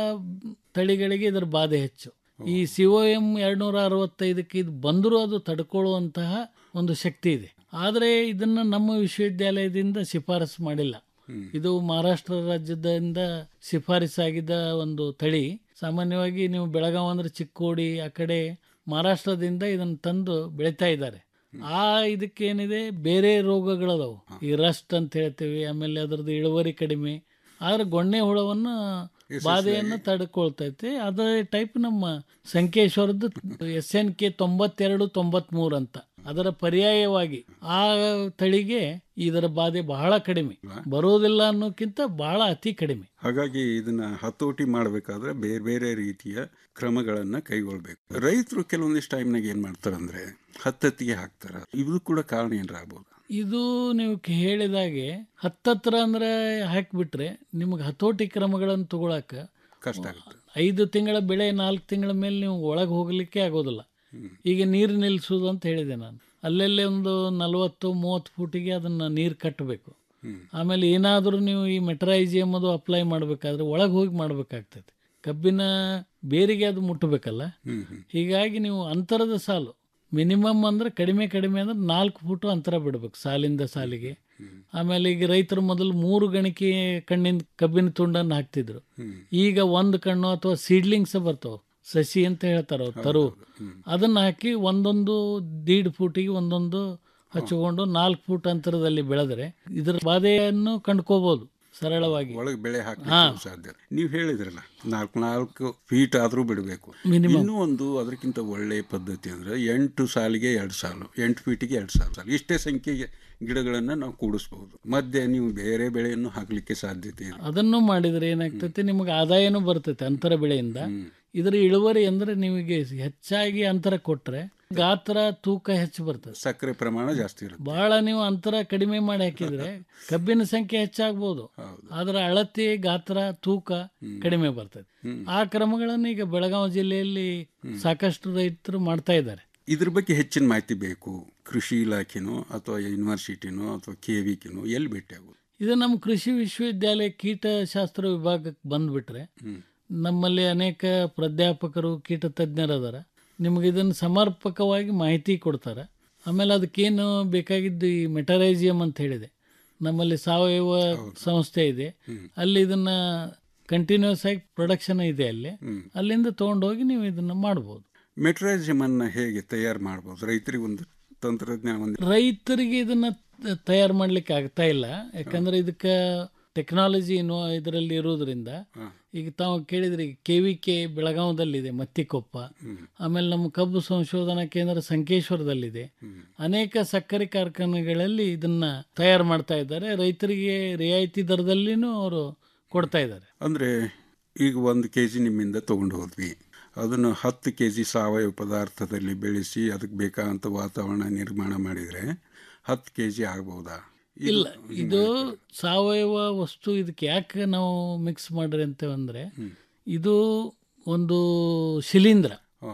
ತಳಿಗಳಿಗೆ ಇದರ ಬಾಧೆ ಹೆಚ್ಚು ಈ ಸಿ ಒ ಎಂ ಎರಡ್ನೂರ ಅರವತ್ತೈದಕ್ಕೆ ಇದು ಬಂದರೂ ಅದು ತಡ್ಕೊಳ್ಳುವಂತಹ ಒಂದು ಶಕ್ತಿ ಇದೆ ಆದರೆ ಇದನ್ನ ನಮ್ಮ ವಿಶ್ವವಿದ್ಯಾಲಯದಿಂದ ಶಿಫಾರಸು ಮಾಡಿಲ್ಲ ಇದು ಮಹಾರಾಷ್ಟ್ರ ರಾಜ್ಯದಿಂದ ಶಿಫಾರಸಾಗಿದ್ದ ಒಂದು ತಳಿ ಸಾಮಾನ್ಯವಾಗಿ ನೀವು ಬೆಳಗಾವ್ ಅಂದ್ರೆ ಚಿಕ್ಕೋಡಿ ಆ ಕಡೆ ಮಹಾರಾಷ್ಟ್ರದಿಂದ ಇದನ್ನು ತಂದು ಬೆಳೀತಾ ಇದ್ದಾರೆ ಆ ಇದಕ್ಕೇನಿದೆ ಬೇರೆ ರೋಗಗಳದಾವು ಈ ರಸ್ಟ್ ಅಂತ ಹೇಳ್ತೀವಿ ಆಮೇಲೆ ಅದರದ್ದು ಇಳುವರಿ ಕಡಿಮೆ ಆದ್ರೆ ಗೊಣ್ಣೆ ಹುಳವನ್ನು ಬಾಧೆಯನ್ನು ತಡ್ಕೊಳ್ತೈತೆ ಅದೇ ಟೈಪ್ ನಮ್ಮ ಸಂಕೇಶ್ವರದ್ದು ಎಸ್ ಎನ್ ಕೆ ತೊಂಬತ್ತೆರಡು ತೊಂಬತ್ಮೂರು ಅಂತ ಅದರ ಪರ್ಯಾಯವಾಗಿ ಆ ತಳಿಗೆ ಇದರ ಬಾಧೆ ಬಹಳ ಕಡಿಮೆ ಬರೋದಿಲ್ಲ ಅನ್ನೋಕ್ಕಿಂತ ಬಹಳ ಅತಿ ಕಡಿಮೆ ಹಾಗಾಗಿ ಇದನ್ನ ಹತೋಟಿ ಮಾಡಬೇಕಾದ್ರೆ ಬೇರೆ ಬೇರೆ ರೀತಿಯ ಕ್ರಮಗಳನ್ನ ಕೈಗೊಳ್ಬೇಕು ರೈತರು ಕೆಲವೊಂದಿಷ್ಟು ಟೈಮ್ನಾಗ ಏನ್ ಮಾಡ್ತಾರಂದ್ರೆ ಹತ್ತತ್ತಿಗೆ ಹಾಕ್ತಾರ ಇದು ಕೂಡ ಕಾರಣ ಏನಾರ ಆಗ್ಬೋದು ಇದು ನೀವು ಕೆ- ಹೇಳಿದಾಗೆ ಹತ್ತತ್ರ ಅಂದ್ರೆ ಹಾಕಿಬಿಟ್ರೆ ನಿಮಗೆ ಹತೋಟಿ ಕ್ರಮಗಳನ್ನು ತಗೊಳಕ ಕಷ್ಟ ಆಗುತ್ತೆ ಐದು ತಿಂಗಳ ಬೆಳೆ ನಾಲ್ಕು ತಿಂಗಳ ಮೇಲೆ ನೀವು ಒಳಗೆ ಹೋಗ್ಲಿಕ್ಕೆ ಆಗೋದಿಲ್ಲ ಈಗ ನೀರು ನಿಲ್ಲಿಸೋದು ಅಂತ ಹೇಳಿದೆ ನಾನು ಅಲ್ಲೆಲ್ಲೇ ಒಂದು ನಲವತ್ತು ಮೂವತ್ತು ಫೂಟಿಗೆ ಅದನ್ನ ನೀರು ಕಟ್ಟಬೇಕು ಆಮೇಲೆ ಏನಾದರೂ ನೀವು ಈ ಮೆಟ್ರೈಜಿಯಮ್ ಅದು ಅಪ್ಲೈ ಮಾಡಬೇಕಾದ್ರೆ ಒಳಗೆ ಹೋಗಿ ಮಾಡಬೇಕಾಗ್ತೈತೆ ಕಬ್ಬಿನ ಬೇರಿಗೆ ಅದು ಮುಟ್ಟಬೇಕಲ್ಲ ಹೀಗಾಗಿ ನೀವು ಅಂತರದ ಸಾಲು ಮಿನಿಮಮ್ ಅಂದ್ರೆ ಕಡಿಮೆ ಕಡಿಮೆ ಅಂದ್ರೆ ನಾಲ್ಕು ಫುಟ್ ಅಂತರ ಬಿಡ್ಬೇಕು ಸಾಲಿಂದ ಸಾಲಿಗೆ ಆಮೇಲೆ ಈಗ ರೈತರು ಮೊದಲು ಮೂರು ಗಣಿಕೆ ಕಣ್ಣಿನ ಕಬ್ಬಿನ ತುಂಡನ್ನು ಹಾಕ್ತಿದ್ರು ಈಗ ಒಂದು ಕಣ್ಣು ಅಥವಾ ಸೀಡ್ಲಿಂಗ್ಸ್ ಬರ್ತಾವ ಸಸಿ ಅಂತ ಹೇಳ್ತಾರ ಅವ್ರು ತರು ಅದನ್ನ ಹಾಕಿ ಒಂದೊಂದು ದೀಡ್ ಫೂಟಿಗೆ ಒಂದೊಂದು ಹಚ್ಚಿಕೊಂಡು ನಾಲ್ಕು ಫೂಟ್ ಅಂತರದಲ್ಲಿ ಬೆಳೆದ್ರೆ ಇದರ ಬಾಧೆಯನ್ನು ಕಂಡ್ಕೋಬಹುದು ಸರಳವಾಗಿ ಒಳಗೆ ಬೆಳೆ ಹಾ. ಹಾಕಲಿಕ್ಕೆ ಸಾಧ್ಯ ನೀವು ಹೇಳಿದ್ರಲ್ಲ ನಾಲ್ಕು ನಾಲ್ಕು ಫೀಟ್ ಆದ್ರೂ ಬಿಡಬೇಕು Minimum. ಇನ್ನೂ ಒಂದು ಅದಕ್ಕಿಂತ ಒಳ್ಳೆಯ ಪದ್ಧತಿ ಅಂದ್ರೆ ಎಂಟು ಸಾಲಿಗೆ ಎರಡು ಸಾಲು ಎಂಟು ಫೀಟಿಗೆ ಎರಡು ಸಾಲು ಸಾಲು ಇಷ್ಟೇ ಸಂಖ್ಯೆಗೆ ಗಿಡಗಳನ್ನ ನಾವು ಕೂಡಿಸಬಹುದು ಮಧ್ಯೆ ನೀವು ಬೇರೆ ಬೆಳೆಯನ್ನು ಹಾಕಲಿಕ್ಕೆ ಸಾಧ್ಯತೆ ಇದೆ ಅದನ್ನು ಮಾಡಿದ್ರೆ ಏನಾಗ್ತೈತೆ ನಿಮಗೆ ಆದಾಯನೂ ಬರ್ತೈತೆ ಅಂತರ ಬೆಳೆಯಿಂದ ಇದರ ಇಳುವರಿ ಅಂದ್ರೆ ನಿಮಗೆ ಹೆಚ್ಚಾಗಿ ಅಂತರ ಕೊಟ್ರೆ ಗಾತ್ರ ತೂಕ ಹೆಚ್ಚು ಬರ್ತದೆ ಸಕ್ಕರೆ ಪ್ರಮಾಣ ಜಾಸ್ತಿ ಇರುತ್ತೆ ಬಹಳ ನೀವು ಅಂತರ ಕಡಿಮೆ ಮಾಡಿ ಹಾಕಿದ್ರೆ ಕಬ್ಬಿನ ಸಂಖ್ಯೆ ಹೆಚ್ಚಾಗ್ಬೋದು ಆದ್ರೆ ಅಳತೆ ಗಾತ್ರ ತೂಕ ಕಡಿಮೆ ಬರ್ತದೆ ಆ ಕ್ರಮಗಳನ್ನು ಈಗ ಬೆಳಗಾವಿ ಜಿಲ್ಲೆಯಲ್ಲಿ ಸಾಕಷ್ಟು ರೈತರು ಮಾಡ್ತಾ ಇದ್ದಾರೆ ಇದ್ರ ಬಗ್ಗೆ ಹೆಚ್ಚಿನ ಮಾಹಿತಿ ಬೇಕು ಕೃಷಿ ಇಲಾಖೆನೋ ಅಥವಾ ಯೂನಿವರ್ಸಿಟಿನೋ ಅಥವಾ ಕೆ ವಿಕಿನೋ ಎಲ್ಲಿ ಭೇಟಿ ಆಗೋದು ಇದು ನಮ್ಮ ಕೃಷಿ ವಿಶ್ವವಿದ್ಯಾಲಯ ಕೀಟಶಾಸ್ತ್ರ ವಿಭಾಗಕ್ಕೆ ಬಂದ್ಬಿಟ್ರೆ ನಮ್ಮಲ್ಲಿ ಅನೇಕ ಪ್ರಾಧ್ಯಾಪಕರು ಕೀಟ ತಜ್ಞರದಾರ ನಿಮಗೆ ಇದನ್ನು ಸಮರ್ಪಕವಾಗಿ ಮಾಹಿತಿ ಕೊಡ್ತಾರೆ ಆಮೇಲೆ ಅದಕ್ಕೇನು ಬೇಕಾಗಿದ್ದು ಈ ಮೆಟರೈಜಿಯಂ ಅಂತ ಹೇಳಿದೆ ನಮ್ಮಲ್ಲಿ ಸಾವಯವ ಸಂಸ್ಥೆ ಇದೆ ಅಲ್ಲಿ ಇದನ್ನ ಕಂಟಿನ್ಯೂಸ್ ಆಗಿ ಪ್ರೊಡಕ್ಷನ್ ಇದೆ ಅಲ್ಲಿ ಅಲ್ಲಿಂದ ತಗೊಂಡೋಗಿ ನೀವು ಇದನ್ನ ಮಾಡ್ಬೋದು ಮೆಟ್ರಾಜಿಯಮ್ ಅನ್ನ ಹೇಗೆ ತಯಾರು ಮಾಡ್ಬೋದು ರೈತರಿಗೆ ಒಂದು ತಂತ್ರಜ್ಞಾನ ಒಂದು ರೈತರಿಗೆ ಇದನ್ನ ತ- ತಯಾರು ಮಾಡ್ಲಿಕ್ಕೆ ಆಗ್ತಾ ಇಲ್ಲ ಯಾಕಂದ್ರೆ ಇದಕ್ಕೆ ಟೆಕ್ನಾಲಜಿ ಏನೋ ಇದರಲ್ಲಿ ಇರೋದ್ರಿಂದ ಈಗ ತಾವು ಕೇಳಿದ್ರಿ ಕೆ ವಿ ಕೆ ಬೆಳಗಾವದಲ್ಲಿದೆ ಮತ್ತಿಕೊಪ್ಪ ಆಮೇಲೆ ನಮ್ಮ ಕಬ್ಬು ಸಂಶೋಧನಾ ಕೇಂದ್ರ ಸಂಕೇಶ್ವರದಲ್ಲಿದೆ ಅನೇಕ ಸಕ್ಕರೆ ಕಾರ್ಖಾನೆಗಳಲ್ಲಿ ಇದನ್ನ ತಯಾರು ಮಾಡ್ತಾ ಇದ್ದಾರೆ ರೈತರಿಗೆ ರಿಯಾಯಿತಿ ದರದಲ್ಲಿನೂ ಅವರು ಕೊಡ್ತಾ ಇದ್ದಾರೆ ಅಂದ್ರೆ ಈಗ ಒಂದು ಕೆ ಜಿ ನಿಮ್ಮಿಂದ ತಗೊಂಡು ಹೋದ್ವಿ ಅದನ್ನು ಹತ್ತು ಕೆ ಜಿ ಸಾವಯವ ಪದಾರ್ಥದಲ್ಲಿ ಬೆಳೆಸಿ ಅದಕ್ಕೆ ಬೇಕಾದಂಥ ವಾತಾವರಣ ನಿರ್ಮಾಣ ಮಾಡಿದರೆ ಹತ್ತು ಕೆ ಜಿ ಆಗ್ಬೋದಾ ಇದು- ಇಲ್ಲ ಇದು ಸಾವಯವ ವಸ್ತು ಇದಕ್ಕೆ ಯಾಕೆ ನಾವು ಮಿಕ್ಸ್ ಮಾಡ್ರಿ ಅಂತೇವಂದ್ರೆ ಇದು ಒಂದು ಶಿಲೀಂಧ್ರ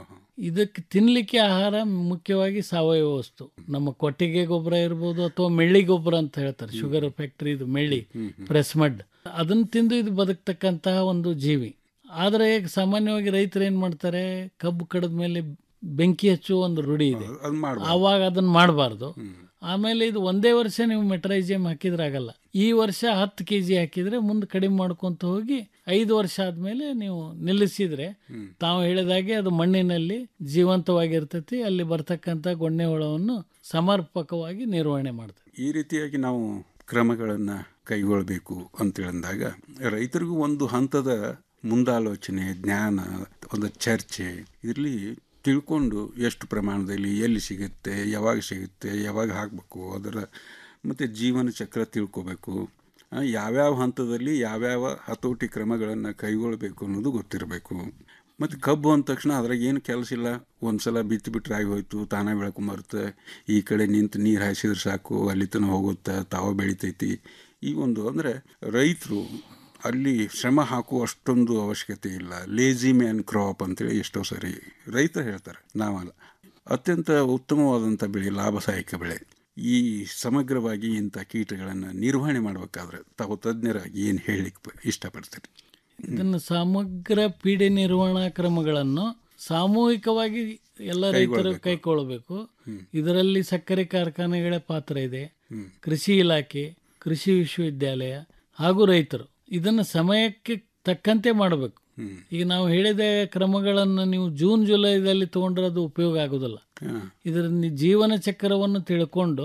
ಇದಕ್ಕೆ ತಿನ್ಲಿಕ್ಕೆ ಆಹಾರ ಮುಖ್ಯವಾಗಿ ಸಾವಯವ ವಸ್ತು ನಮ್ಮ ಕೊಟ್ಟಿಗೆ ಗೊಬ್ಬರ ಇರ್ಬೋದು ಅಥವಾ ಮೆಳ್ಳಿ ಗೊಬ್ಬರ ಅಂತ ಹೇಳ್ತಾರೆ ಶುಗರ್ ಫ್ಯಾಕ್ಟರಿ ಇದು ಮೆಳ್ಳಿ ಪ್ರೆಸ್ ಮಡ್ ಅದನ್ನ ತಿಂದು ಇದು ಬದುಕ್ತಕ್ಕಂತಹ ಒಂದು ಜೀವಿ ಆದರೆ ಈಗ ಸಾಮಾನ್ಯವಾಗಿ ರೈತರು ಏನ್ ಮಾಡ್ತಾರೆ ಕಬ್ಬು ಕಡದ ಮೇಲೆ ಬೆಂಕಿ ಹಚ್ಚುವ ಒಂದು ರೂಢಿ ಇದೆ ಅದ್ ಮಾಡ್ಬಾರ್ದು. ಆವಾಗ ಅದನ್ನ ಮಾಡಬಾರ್ದು ಆಮೇಲೆ ಇದು ಒಂದೇ ವರ್ಷ ನೀವು ಮೆಟ್ರೈಜಿಯಂ ಹಾಕಿದ್ರೆ ಆಗಲ್ಲ ಈ ವರ್ಷ ಹತ್ತು ಕೆ ಜಿ ಹಾಕಿದ್ರೆ ಮುಂದೆ ಕಡಿಮೆ ಮಾಡ್ಕೊಂತ ಹೋಗಿ ಐದು ವರ್ಷ ಆದ್ಮೇಲೆ ನೀವು ನಿಲ್ಲಿಸಿದ್ರೆ ತಾವು ಹೇಳಿದಾಗೆ ಅದು ಮಣ್ಣಿನಲ್ಲಿ ಜೀವಂತವಾಗಿರ್ತೈತಿ ಅಲ್ಲಿ ಬರ್ತಕ್ಕಂಥ ಗೊಣ್ಣೆ ಹುಳವನ್ನು ಸಮರ್ಪಕವಾಗಿ ನಿರ್ವಹಣೆ ಮಾಡ್ತದೆ ಈ ರೀತಿಯಾಗಿ ನಾವು ಕ್ರಮಗಳನ್ನು ಕೈಗೊಳ್ಳಬೇಕು ಅಂತೇಳಿದಾಗ ರೈತರಿಗೂ ಒಂದು ಹಂತದ ಮುಂದಾಲೋಚನೆ ಜ್ಞಾನ ಒಂದು ಚರ್ಚೆ ಇದರಲ್ಲಿ ತಿಳ್ಕೊಂಡು ಎಷ್ಟು ಪ್ರಮಾಣದಲ್ಲಿ ಎಲ್ಲಿ ಸಿಗುತ್ತೆ ಯಾವಾಗ ಸಿಗುತ್ತೆ ಯಾವಾಗ ಹಾಕಬೇಕು ಅದರ ಮತ್ತು ಜೀವನ ಚಕ್ರ ತಿಳ್ಕೋಬೇಕು ಆ, ಯಾವ್ಯಾವ ಹಂತದಲ್ಲಿ ಯಾವ್ಯಾವ ಹತೋಟಿ ಕ್ರಮಗಳನ್ನು ಕೈಗೊಳ್ಳಬೇಕು ಅನ್ನೋದು ಗೊತ್ತಿರಬೇಕು ಮತ್ತು ಕಬ್ಬು ಅಂದ ತಕ್ಷಣ ಅದ್ರಾಗ ಏನು ಕೆಲಸ ಇಲ್ಲ ಒಂದು ಸಲ ಬಿತ್ತು ಬಿಟ್ರೆ ಆಗಿ ಹೋಯ್ತು ತಾನೇ ಬೆಳ್ಕೊಂಬರುತ್ತೆ ಈ ಕಡೆ ನಿಂತು ನೀರು ಹಾಯಿಸಿದ್ರೆ ಸಾಕು ಅಲ್ಲಿ ತನಕ ಹೋಗುತ್ತೆ ತಾವ ಬೆಳಿತೈತಿ ಈ ಒಂದು ಅಂದರೆ ರೈತರು ಅಲ್ಲಿ ಶ್ರಮ ಹಾಕುವ ಅಷ್ಟೊಂದು ಅವಶ್ಯಕತೆ ಇಲ್ಲ ಲೇಜಿ ಮ್ಯಾನ್ ಕ್ರಾಪ್ ಅಂತೇಳಿ ಎಷ್ಟೋ ಸರಿ ರೈತರು ಹೇಳ್ತಾರೆ ನಾವಲ್ಲ ಅತ್ಯಂತ ಉತ್ತಮವಾದಂಥ ಬೆಳೆ ಲಾಭದಾಯಕ ಬೆಳೆ ಈ ಸಮಗ್ರವಾಗಿ ಇಂಥ ಕೀಟಗಳನ್ನು ನಿರ್ವಹಣೆ ಮಾಡಬೇಕಾದ್ರೆ ತಾವು ತಜ್ಞರಾಗಿ ಏನು ಹೇಳಲಿಕ್ಕೆ ಇಷ್ಟಪಡ್ತೀರಿ ಇದನ್ನು ಸಮಗ್ರ ಪೀಡೆ ನಿರ್ವಹಣಾ ಕ್ರಮಗಳನ್ನು ಸಾಮೂಹಿಕವಾಗಿ ಎಲ್ಲ ರೈತರು ಕೈಗೊಳ್ಳಬೇಕು ಇದರಲ್ಲಿ ಸಕ್ಕರೆ ಕಾರ್ಖಾನೆಗಳ ಪಾತ್ರ ಇದೆ ಕೃಷಿ ಇಲಾಖೆ ಕೃಷಿ ವಿಶ್ವವಿದ್ಯಾಲಯ ಹಾಗೂ ರೈತರು ಇದನ್ನು ಸಮಯಕ್ಕೆ ತಕ್ಕಂತೆ ಮಾಡಬೇಕು ಈಗ ನಾವು ಹೇಳಿದ ಕ್ರಮಗಳನ್ನು ನೀವು ಜೂನ್ ಜುಲೈದಲ್ಲಿ ತಗೊಂಡ್ರೆ ಅದು ಉಪಯೋಗ ಆಗೋದಿಲ್ಲ ಇದರ ನಿ- ಜೀವನ ಚಕ್ರವನ್ನು ತಿಳ್ಕೊಂಡು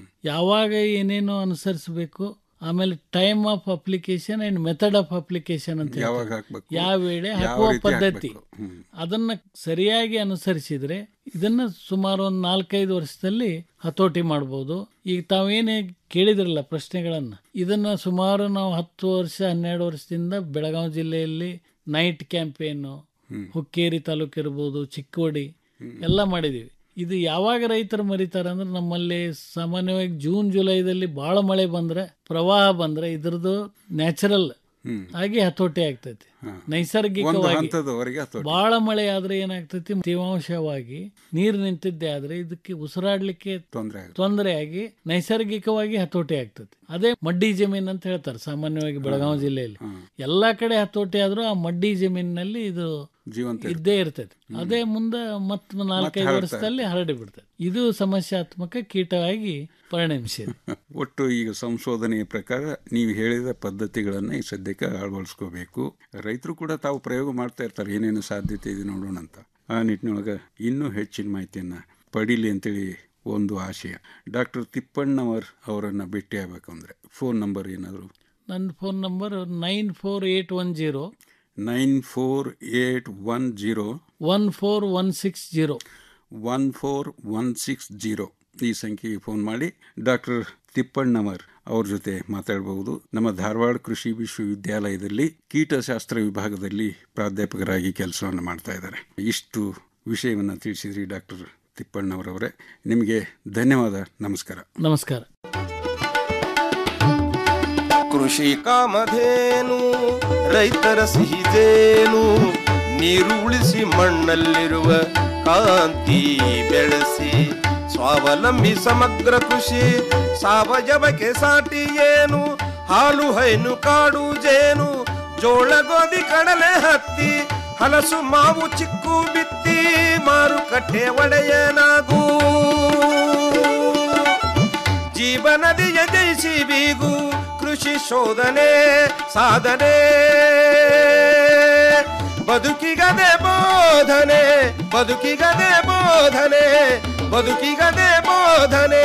ಯಾವಾಗ ಏನೇನು ಅನುಸರಿಸಬೇಕು ಆಮೇಲೆ time of application and method of application ಅಂತ ಹೇಳ್ತಾರೆ. ಯಾವಾಗ ಹಾಕ್ಬೇಕು? ಯಾವ ವೇಳೆ ಯಾವ ಹಾಕುವ ರೀತಿ ಪದ್ಧತಿ ಹಾಕ್ಬೇಕು? ಹ್ಮ್. ಅದನ್ನ ಸರಿಯಾಗಿ ಅನುಸರಿಸಿದ್ರೆ ಇದನ್ನ ಸುಮಾರು ಒಂದು ನಾಲ್ಕೈದು ವರ್ಷದಲ್ಲಿ ಹತೋಟಿ ಮಾಡ್ಬೋದು ಈಗ ತಾವೇನೇ ಕೇಳಿದ್ರಲ್ಲ ಪ್ರಶ್ನೆಗಳನ್ನ ಇದನ್ನ ಸುಮಾರು ನಾವು ಹತ್ತು ವರ್ಷ ಹನ್ನೆರಡು ವರ್ಷದಿಂದ ಬೆಳಗಾವಿ ಜಿಲ್ಲೆಯಲ್ಲಿ ನೈಟ್ ಕ್ಯಾಂಪೇನು ಹುಕ್ಕೇರಿ ತಾಲೂಕು ಇರ್ಬೋದು ಚಿಕ್ಕೋಡಿ ಎಲ್ಲ ಮಾಡಿದೀವಿ ಇದು ಯಾವಾಗ ರೈತರು ಮರಿತಾರೆ ಅಂದ್ರೆ ನಮ್ಮಲ್ಲಿ ಸಾಮಾನ್ಯವಾಗಿ ಜೂನ್ ಜುಲೈದಲ್ಲಿ ಬಹಳ ಮಳೆ ಬಂದ್ರೆ ಪ್ರವಾಹ ಬಂದ್ರೆ ಇದ್ರದ್ದು ನ್ಯಾಚುರಲ್ ಆಗಿ ಹತೋಟಿ ಆಗ್ತೈತಿ ಒಂದು ನೈಸರ್ಗಿಕವಾಗಿ ಹಂತದವರೆಗೆ ಹತೋಟಿ. ಬಹಳ ಮಳೆ ಆದ್ರೆ ಏನಾಗ್ತೈತಿ ತೇವಾಂಶವಾಗಿ ನೀರು ನಿಂತಿದ್ದೆ ಆದ್ರೆ ಇದಕ್ಕೆ ಉಸಿರಾಡ್ಲಿಕ್ಕೆ ತೊಂದರೆ ತೊಂದರೆ ಆಗಿ ನೈಸರ್ಗಿಕವಾಗಿ ಹತೋಟಿ ಆಗ್ತದೆ ಅದೇ ಮಡ್ಡಿ ಜಮೀನ್ ಅಂತ ಹೇಳ್ತಾರೆ ಸಾಮಾನ್ಯವಾಗಿ ಬೆಳಗಾವಿ ಜಿಲ್ಲೆಯಲ್ಲಿ ಎಲ್ಲಾ ಕಡೆ ಹತೋಟಿ ಆದ್ರೂ ಆ ಮಡ್ಡಿ ಜಮೀನಿನಲ್ಲಿ ಇದು ಜೀವಂತ ಇದ್ದೇ ಇರ್ತದೆ ಅದೇ ಮುಂದೆ ಮತ್ ನಾಲ್ಕೈದು ಹರಡ್ತಾ ವರ್ಷದಲ್ಲಿ ಹರಡಿ ಬಿಡ್ತದೆ ಇದು ಸಮಸ್ಯಾತ್ಮಕ ಕೀಟವಾಗಿ ಪರಿಣಮಿಸಿದೆ ಒಟ್ಟು ಈಗ ಸಂಶೋಧನೆಯ ಪ್ರಕಾರ ನೀವು ಹೇಳಿದ ಪದ್ಧತಿಗಳನ್ನು ಈ ಸದ್ಯಕ್ಕೆ ಅಳವಡಿಸ್ಕೋಬೇಕು ರೈತರು ಕೂಡ ತಾವು ಪ್ರಯೋಗ ಮಾಡ್ತಾ ಇರ್ತಾರೆ ಏನೇನು ಸಾಧ್ಯತೆ ಇದೆ ನೋಡೋಣ ಅಂತ ಆ ನಿಟ್ಟಿನೊಳಗೆ ಇನ್ನೂ ಹೆಚ್ಚಿನ ಮಾಹಿತಿಯನ್ನು ಪಡೀಲಿ ಅಂತೇಳಿ ಒಂದು ಆಶಯ ಡಾಕ್ಟರ್ ತಿಪ್ಪಣ್ಣವರ್ ಅವರನ್ನು ಭೇಟಿ ಆಗ್ಬೇಕಂದ್ರೆ ಫೋನ್ ನಂಬರ್ ಏನಾದರೂ ನನ್ನ phone number nine four eight one zero nine four eight one zero one four one six zero one four one six zero ಈ ಸಂಖ್ಯೆಗೆ ಫೋನ್ ಮಾಡಿ ಡಾಕ್ಟರ್ ತಿಪ್ಪಣ್ಣವರ್ ಅವ್ರ ಜೊತೆ ಮಾತಾಡಬಹುದು ನಮ್ಮ ಧಾರವಾಡ ಕೃಷಿ ವಿಶ್ವವಿದ್ಯಾಲಯದಲ್ಲಿ ಕೀಟಶಾಸ್ತ್ರ ವಿಭಾಗದಲ್ಲಿ ಪ್ರಾಧ್ಯಾಪಕರಾಗಿ ಕೆಲಸವನ್ನು ಮಾಡ್ತಾ ಇದ್ದಾರೆ ಇಷ್ಟು ವಿಷಯವನ್ನು ತಿಳಿಸಿದ್ರಿ ಡಾಕ್ಟರ್ ತಿಪ್ಪಣ್ಣವರವರೇ ನಿಮಗೆ ಧನ್ಯವಾದ ನಮಸ್ಕಾರ ನಮಸ್ಕಾರ ಕೃಷಿ ಕಾಮಧೇನು ರೈತರ ಸಿಹಿದೇನು ನೀರು ಉಳಿಸಿ ಮಣ್ಣಲ್ಲಿರುವ ಕಾಂತಿ ಬೆಳೆಸಿ ಸ್ವಾವಲಂಬಿ ಸಮಗ್ರ ಕೃಷಿ ಸಾವಯವಕ್ಕೆ ಸಾಟಿ ಏನು ಹಾಲು ಹೈನು ಕಾಡು ಜೇನು ಜೋಳ ಗೋಧಿ ಕಡಲೆ ಹತ್ತಿ ಹಲಸು ಮಾವು ಚಿಕ್ಕು ಬಿತ್ತಿ ಮಾರುಕಟ್ಟೆ ಒಡೆಯನಾಗೂ ಜೀವನದಿಯ ಜಯಿಸಿ ಬೀಗು ಕೃಷಿ ಶೋಧನೆ ಸಾಧನೆ ಬದುಕಿಗದೆ ಬೋಧನೆ ಬದುಕಿಗದೆ ಬೋಧನೆ ಬದುಕಿಗದೆ ಬೋಧನೆ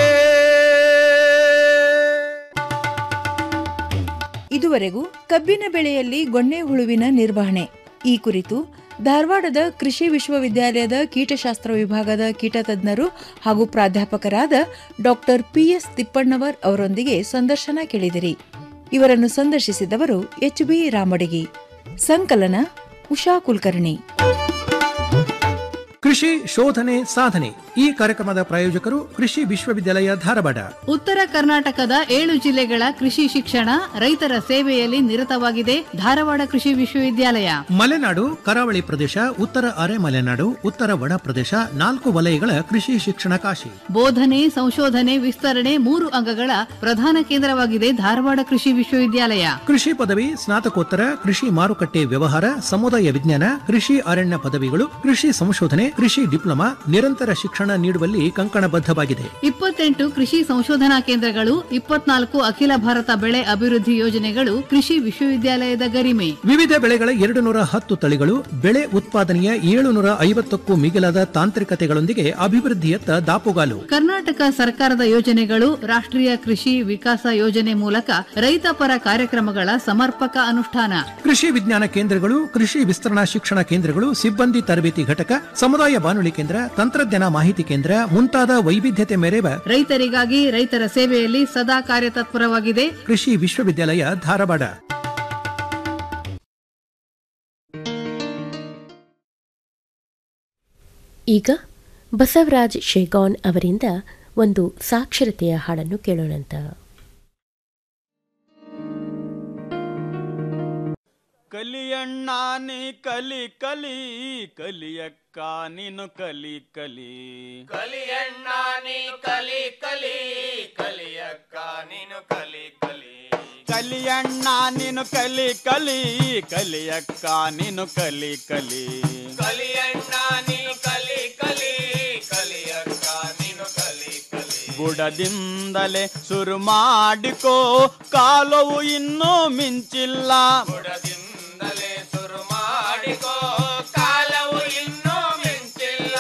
ಇದುವರೆಗೂ ಕಬ್ಬಿನ ಬೆಳೆಯಲ್ಲಿ ಗೊಣ್ಣೆ ಹುಳುವಿನ ನಿರ್ವಹಣೆ ಈ ಕುರಿತು ಧಾರವಾಡದ ಕೃಷಿ ವಿಶ್ವವಿದ್ಯಾಲಯದ ಕೀಟಶಾಸ್ತ್ರ ವಿಭಾಗದ ಕೀಟತಜ್ಞರು ಹಾಗೂ ಪ್ರಾಧ್ಯಾಪಕರಾದ ಡಾಕ್ಟರ್ ಪಿಎಸ್ ತಿಪ್ಪಣ್ಣವರ್ ಅವರೊಂದಿಗೆ ಸಂದರ್ಶನ ಕೇಳಿದಿರಿ ಇವರನ್ನು ಸಂದರ್ಶಿಸಿದವರು ಎಚ್ ಬಿ ರಾಮಡಿಗಿ ಸಂಕಲನ ಉಷಾ ಕುಲಕರ್ಣಿ ಕೃಷಿ ಶೋಧನೆ ಸಾಧನೆ ಈ ಕಾರ್ಯಕ್ರಮದ ಪ್ರಾಯೋಜಕರು ಕೃಷಿ ವಿಶ್ವವಿದ್ಯಾಲಯ ಧಾರವಾಡ ಉತ್ತರ ಕರ್ನಾಟಕದ ಏಳು ಜಿಲ್ಲೆಗಳ ಕೃಷಿ ಶಿಕ್ಷಣ ರೈತರ ಸೇವೆಯಲ್ಲಿ ನಿರತವಾಗಿದೆ ಧಾರವಾಡ ಕೃಷಿ ವಿಶ್ವವಿದ್ಯಾಲಯ ಮಲೆನಾಡು ಕರಾವಳಿ ಪ್ರದೇಶ ಉತ್ತರ ಅರೆ ಮಲೆನಾಡು ಉತ್ತರ ಒಣ ಪ್ರದೇಶ ನಾಲ್ಕು ವಲಯಗಳ ಕೃಷಿ ಶಿಕ್ಷಣ ಕಾಶಿ ಬೋಧನೆ ಸಂಶೋಧನೆ ವಿಸ್ತರಣೆ ಮೂರು ಅಂಗಗಳ ಪ್ರಧಾನ ಕೇಂದ್ರವಾಗಿದೆ ಧಾರವಾಡ ಕೃಷಿ ವಿಶ್ವವಿದ್ಯಾಲಯ ಕೃಷಿ ಪದವಿ ಸ್ನಾತಕೋತ್ತರ ಕೃಷಿ ಮಾರುಕಟ್ಟೆ ವ್ಯವಹಾರ ಸಮುದಾಯ ವಿಜ್ಞಾನ ಕೃಷಿ ಅರಣ್ಯ ಪದವಿಗಳು ಕೃಷಿ ಸಂಶೋಧನೆ ಕೃಷಿ ಡಿಪ್ಲೊಮಾ ನಿರಂತರ ಶಿಕ್ಷಣ ನೀಡುವಲ್ಲಿ ಕಂಕಣಬದ್ಧವಾಗಿದೆ ಇಪ್ಪತ್ತೆಂಟು ಕೃಷಿ ಸಂಶೋಧನಾ ಕೇಂದ್ರಗಳು ಇಪ್ಪತ್ನಾಲ್ಕು ಅಖಿಲ ಭಾರತ ಬೆಳೆ ಅಭಿವೃದ್ಧಿ ಯೋಜನೆಗಳು ಕೃಷಿ ವಿಶ್ವವಿದ್ಯಾಲಯದ ಗರಿಮೆ ವಿವಿಧ ಬೆಳೆಗಳ ಎರಡು ನೂರ ಹತ್ತು ತಳಿಗಳು ಬೆಳೆ ಉತ್ಪಾದನೆಯ ಏಳುನೂರ ಐವತ್ತಕ್ಕೂ ಮಿಗಿಲಾದ ತಾಂತ್ರಿಕತೆಗಳೊಂದಿಗೆ ಅಭಿವೃದ್ಧಿಯತ್ತ ದಾಪುಗಾಲು ಕರ್ನಾಟಕ ಸರ್ಕಾರದ ಯೋಜನೆಗಳು ರಾಷ್ಟ್ರೀಯ ಕೃಷಿ ವಿಕಾಸ ಯೋಜನೆ ಮೂಲಕ ರೈತ ಪರ ಕಾರ್ಯಕ್ರಮಗಳ ಸಮರ್ಪಕ ಅನುಷ್ಠಾನ ಕೃಷಿ ವಿಜ್ಞಾನ ಕೇಂದ್ರಗಳು ಕೃಷಿ ವಿಸ್ತರಣಾ ಶಿಕ್ಷಣ ಕೇಂದ್ರಗಳು ಸಿಬ್ಬಂದಿ ತರಬೇತಿ ಘಟಕ ಸಮುದಾಯ ಬಾನುಲಿ ಕೇಂದ್ರ ತಂತ್ರಜ್ಞಾನ ಮಾಹಿತಿ ಕೇಂದ್ರ ಮುಂತಾದ ವೈವಿಧ್ಯತೆ ಮೆರೆವ ರೈತರಿಗಾಗಿ ರೈತರ ಸೇವೆಯಲ್ಲಿ ಸದಾ ಕಾರ್ಯತತ್ಪರವಾಗಿದೆ ಕೃಷಿ ವಿಶ್ವವಿದ್ಯಾಲಯ ಧಾರವಾಡ ಈಗ ಬಸವರಾಜ್ ಶೇಗಾನ್ ಅವರಿಂದ ಒಂದು ಸಾಕ್ಷರತೆಯ ಹಾಡನ್ನು ಕೇಳೋಣಂತ ಕಲಿಯಣ್ಣ ನೀ ಕಲಿ ಕಲಿ ಕಲಿಯಕ್ಕ ನೀನು ಕಲಿ ಕಲಿ ಕಲಿಯಣ್ಣ ನೀ ಕಲಿ ಕಲಿ ಕಲಿಯಕ್ಕ ನೀನು ಕಲಿ ಕಲಿ ಕಲಿಯಣ್ಣ ನೀನು ಕಲಿ ಕಲಿ ಕಲಿಯಕ್ಕ ನೀನು ಕಲಿ ಕಲಿ ಕಲಿಯಣ್ಣ ನೀ ಕಲಿ ಕಲಿ ಕಲಿಯಕ್ಕ ನೀನು ಕಲಿ ಕಲಿ ಬುಡದಿಂದಲೇ ಶುರು ಮಾಡಿಕೋ ಕಾಲವು ಇನ್ನೂ ಮಿಂಚಿಲ್ಲ ಬುಡದಿಂದಲೇ ಶುರು ಮಾಡಿಕೋ ಕಾಲವು ಇನ್ನೂ ಮಿಂಚಿಲ್ಲ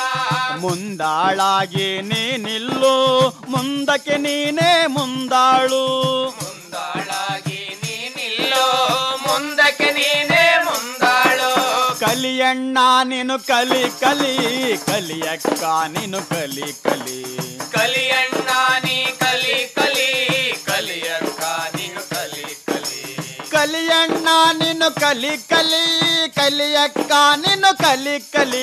ಮುಂದಾಳಾಗಿ ನೀನಿಲ್ಲು ಮುಂದಕ್ಕೆ ನೀನೇ ಮುಂದಾಳು ಮುಂದಾಳಾಗಿ ನೀನಿಲ್ಲೋ ಮುಂದಕ್ಕೆ ನೀನೇ ಮುಂದಾಳು ಕಲಿಯಣ್ಣ ನೀನು ಕಲಿ ಕಲಿ ಕಲಿಯಕ್ಕ ನೀನು ಕಲಿ ಕಲಿ ಕಲಿಯಣ್ಣ ನೀ ಕಲಿ ಕಲಿ ಕಲಿಯಕ್ಕ ನೀನು ಕಲಿ ಕಲಿ ಕಲಿಯಣ್ಣ ನೀನು ಕಲಿ ಕಲಿ ಕಲಿಯಕ್ಕ ನೀನು ಕಲಿ ಕಲಿ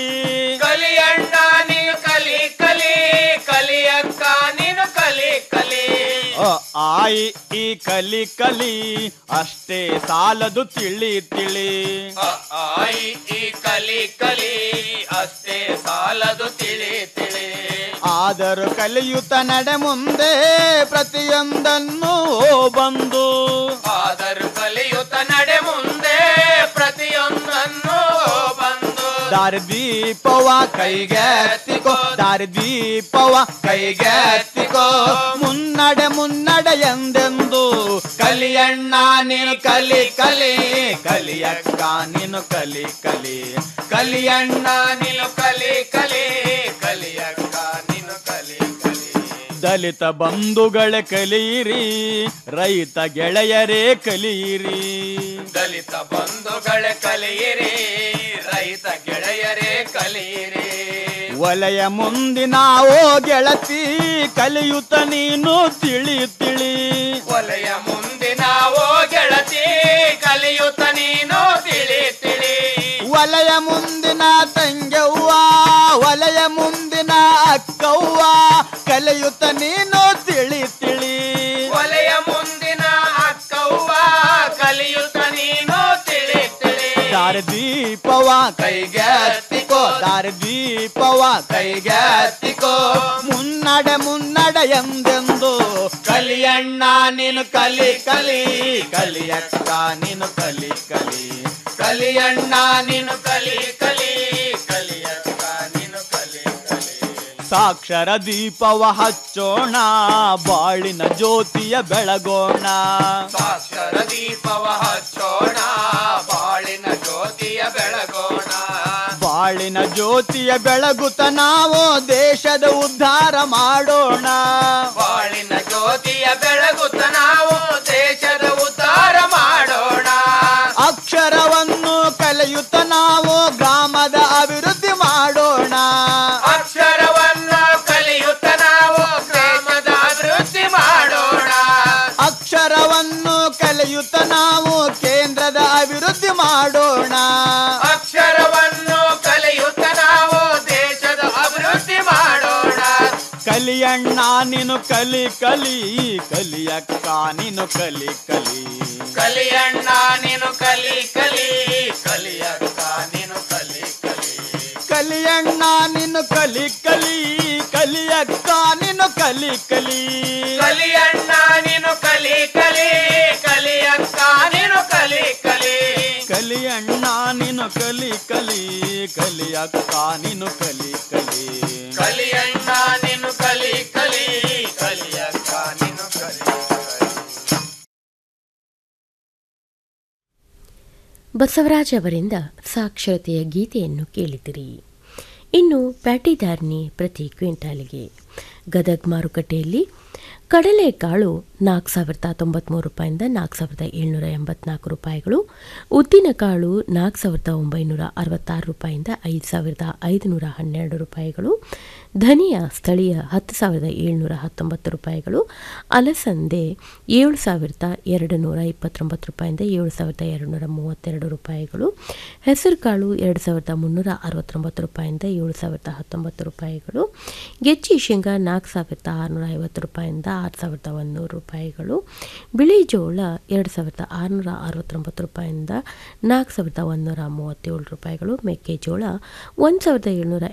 ಕಲಿಯಣ್ಣ ನೀನು ಕಲಿ ಕಲಿ ಕಲಿಯಕ್ಕ ನೀನು ಕಲಿ ಕಲಿ ಅ, ಆಯಿ ಈ ಕಲಿ ಕಲಿ ಅಷ್ಟೇ ಸಾಲದು ತಿಳಿ ತಿಳಿ ಅ, ಆಯಿ ಈ ಕಲಿ ಕಲಿ ಅಷ್ಟೇ ಸಾಲದು ತಿಳಿ ತಿಳಿ ಆದರೂ ಕಲಿಯುತ್ತ ನಡೆ ಮುಂದೆ ಪ್ರತಿಯೊಂದನ್ನು ಓ ಬಂದು ಆದರೂ ಕಲಿಯುತ್ತ ನಡೆ ಮುಂದೆ ಪ್ರತಿಯೊಂದನ್ನು ಬಂದು ದಾರಿದೀಪವ ಕೈಗೆತ್ತಿಕೋ ದಾರಿದೀಪವ ಕೈಗೆತ್ತಿಕೋ ಮುನ್ನಡೆ ಮುನ್ನಡೆ ಎಂದೆಂದು ಕಲಿಯಣ್ಣ ನೀನು ಕಲಿ ಕಲಿ ಕಲಿಯಕ್ಕ ನೀನು ಕಲಿ ಕಲಿ ಕಲಿಯಣ್ಣ ನೀನು ಕಲಿ ಕಲಿ ಕಲಿಯಕ್ಕ ನೀನು ಕಲಿ ಕಲಿ ದಲಿತ ಬಂಧುಗಳೇ ಕಲಿಯಿರಿ ರೈತ ಗೆಳೆಯರೇ ಕಲಿಯಿರಿ ದಲಿತ ಬಂಧುಗಳ ಕಲಿಯಿರಿ ರೈತ ಗೆಳೆಯರೇ ಕಲಿಯಿರಿ ವಲಯ ಮುಂದಿನ ಓ ಗೆಳತಿ ಕಲಿಯುತ್ತ ನೀನು ತಿಳಿ ತಿಳಿ ವಲಯ ಮುಂದಿನ ಓ ಗೆಳತಿ ಕಲಿಯುತ್ತ ನೀನು ತಿಳಿ ತಿಳಿ ವಲಯ ಮುಂದಿನ ತಂಗವ್ವ ವಲಯ ಮುಂದಿನ ಅಕ್ಕವ್ವ ಕಲಿಯುತ್ತ ನೀನು ತಿಳಿ ತಿಳಿ ವಲಯ ಮುಂದಿನ ಅಕ್ಕವ್ವ ಕಲಿಯುತ್ತ ನೀನು ತಿಳಿ ತಿಳಿ ದಾರಿದೀಪವ ಕೈಗೆ ಹತ್ತಿಕೋ ದಾರಿದೀಪವ ಕೈಗೆ ಹತ್ತಿಕೋ ಮುನ್ನಡೆ ಮುನ್ನಡೆ ಎಂದೆಂದು ಕಲಿಯಣ್ಣ ನೀನು ಕಲಿ ಕಲಿ ಕಲಿಯಕ್ಕ ನೀನು ಕಲಿ ಕಲಿ ಕಲಿಯಣ್ಣ ನೀನು ಕಲಿ ಕಲಿ ಕಲಿಯಕ್ಕ ನೀನು ಕಲಿ ಕಲಿ ಸಾಕ್ಷರ ದೀಪವ ಹಚ್ಚೋಣ ಬಾಳಿನ ಜ್ಯೋತಿಯ ಬೆಳಗೋಣ ಸಾಕ್ಷರ ದೀಪವ ಹಚ್ಚೋಣ ಬಾಳಿನ ಜ್ಯೋತಿಯ ಬೆಳಗೋಣ ಬಾಳಿನ ಜ್ಯೋತಿಯ ಬೆಳಗುತ್ತ ನಾವು ದೇಶದ ಉದ್ಧಾರ ಮಾಡೋಣ ಬಾಳಿನ ಜ್ಯೋತಿಯ ಬೆಳಗುತ್ತ ನಾವು ದೇಶದ ಉದ್ಧಾರ ಮಾಡೋಣ ಅಕ್ಷರವನ್ನು ಕಲಿಯುತ್ತ ನಾವು ಗ್ರಾಮದ ಅಭಿವೃದ್ಧಿ ಮಾಡೋಣ ಅಕ್ಷರವನ್ನು ಕಲಿಯುತ್ತ ನಾವು ಗ್ರಾಮದ ಅಭಿವೃದ್ಧಿ ಮಾಡೋಣ ಅಕ್ಷರವನ್ನು ಕಲಿಯುತ್ತ ನಾವು ಕೇಂದ್ರದ ಅಭಿವೃದ್ಧಿ ಮಾಡೋಣ ಅಕ್ಷರವನ್ನು ಕಲಿಯುತ್ತ ನಾವು ದೇಶದ ಅಭಿವೃದ್ಧಿ ಮಾಡೋಣ ಕಲಿಯಣ್ಣ ನೀನು ಕಲಿ ಕಲಿ ಕಲಿಯಕ್ಕ ನೀನು ಕಲಿ ಕಲಿ ಕಲಿಯಣ್ಣ ನೀನು ಕಲಿ ಕಲಿ ಕಲಿಯಕ್ಕ ನೀನು ಕಲಿ ಕಲಿ ಕಲಿಯಣ್ಣ ನೀನು ಕಲಿ ಕಲಿ ಕಲಿಯಕ್ಕ ನೀನು ಕಲಿ ಕಲಿ ಕಲಿಯಣ್ಣ ನೀನು ಕಲಿ ಕಲಿ ಕಲಿಯಕ್ಕ ನೀನು ಕಲಿ ಕಲಿ ಕಲಿಯಣ್ಣ ನೀನು ಕಲಿ ಕಲಿ ಕಲಿಯಕ್ಕ ನೀನು ಕಲಿ ಕಲಿ ಕಲಿಯಣ್ಣ ನೀನು ಕಲಿ ಕಲಿ ಕಲಿಯಕ್ಕ ನೀನು ಕಲಿ ಬಸವರಾಜ್ ಅವರಿಂದ ಸಾಕ್ಷರತೆಯ ಗೀತೆಯನ್ನು ಕೇಳಿದಿರಿ ಇನ್ನು ಪ್ಯಾಟಿದಾರ್ನಿ ಪ್ರತಿ ಕ್ವಿಂಟಾಲಿಗೆ ಗದಗ್ ಮಾರುಕಟ್ಟೆಯಲ್ಲಿ ಕಡಲೆಕಾಳು ನಾಲ್ಕು ಸಾವಿರದ ತೊಂಬತ್ತ್ಮೂರು ರೂಪಾಯಿಂದ ನಾಲ್ಕು ಸಾವಿರದ ಏಳ್ನೂರ ಎಂಬತ್ನಾಲ್ಕು ರೂಪಾಯಿಗಳು ಉದ್ದಿನಕಾಳು ನಾಲ್ಕು ಸಾವಿರದ ಒಂಬೈನೂರ ಅರವತ್ತಾರು ರೂಪಾಯಿಂದ ಐದು ಸಾವಿರದ ಐದುನೂರ ಹನ್ನೆರಡು ರೂಪಾಯಿಗಳು ಧನಿಯಾ ಸ್ಥಳೀಯ ಹತ್ತು ಸಾವಿರದ ಏಳ್ನೂರ ಹತ್ತೊಂಬತ್ತು ರೂಪಾಯಿಗಳು ಅಲಸಂದೆ ಏಳು ಸಾವಿರದ ಎರಡು ನೂರ ಇಪ್ಪತ್ತೊಂಬತ್ತು ರೂಪಾಯಿಂದ ಏಳು ಸಾವಿರದ ಎರಡು ನೂರ ಮೂವತ್ತೆರಡು ರೂಪಾಯಿಗಳು ಹೆಸರುಕಾಳು ಎರಡು ಸಾವಿರದ ಮುನ್ನೂರ ಅರವತ್ತೊಂಬತ್ತು ರೂಪಾಯಿಂದ ಏಳು ಸಾವಿರದ ಹತ್ತೊಂಬತ್ತು ರೂಪಾಯಿಗಳು ಗೆಜ್ಜಿ ಶೇಂಗಾ ನಾಲ್ಕು ಸಾವಿರದ ಆರುನೂರ ಐವತ್ತು ರೂಪಾಯಿಂದ ಆರು ಸಾವಿರದ ಒಂದೂರು ರೂಪಾಯಿಗಳು ಬಿಳಿ ಜೋಳ ಎರಡು ಸಾವಿರದ ಆರುನೂರ ಅರವತ್ತೊಂಬತ್ತು ರೂಪಾಯಿಂದ ನಾಲ್ಕು ಸಾವಿರದ ಒಂದೂರ ಮೂವತ್ತೇಳು ರೂಪಾಯಿಗಳು ಮೆಕ್ಕೆಜೋಳ ಒಂದು ಸಾವಿರದ ಏಳ್ನೂರ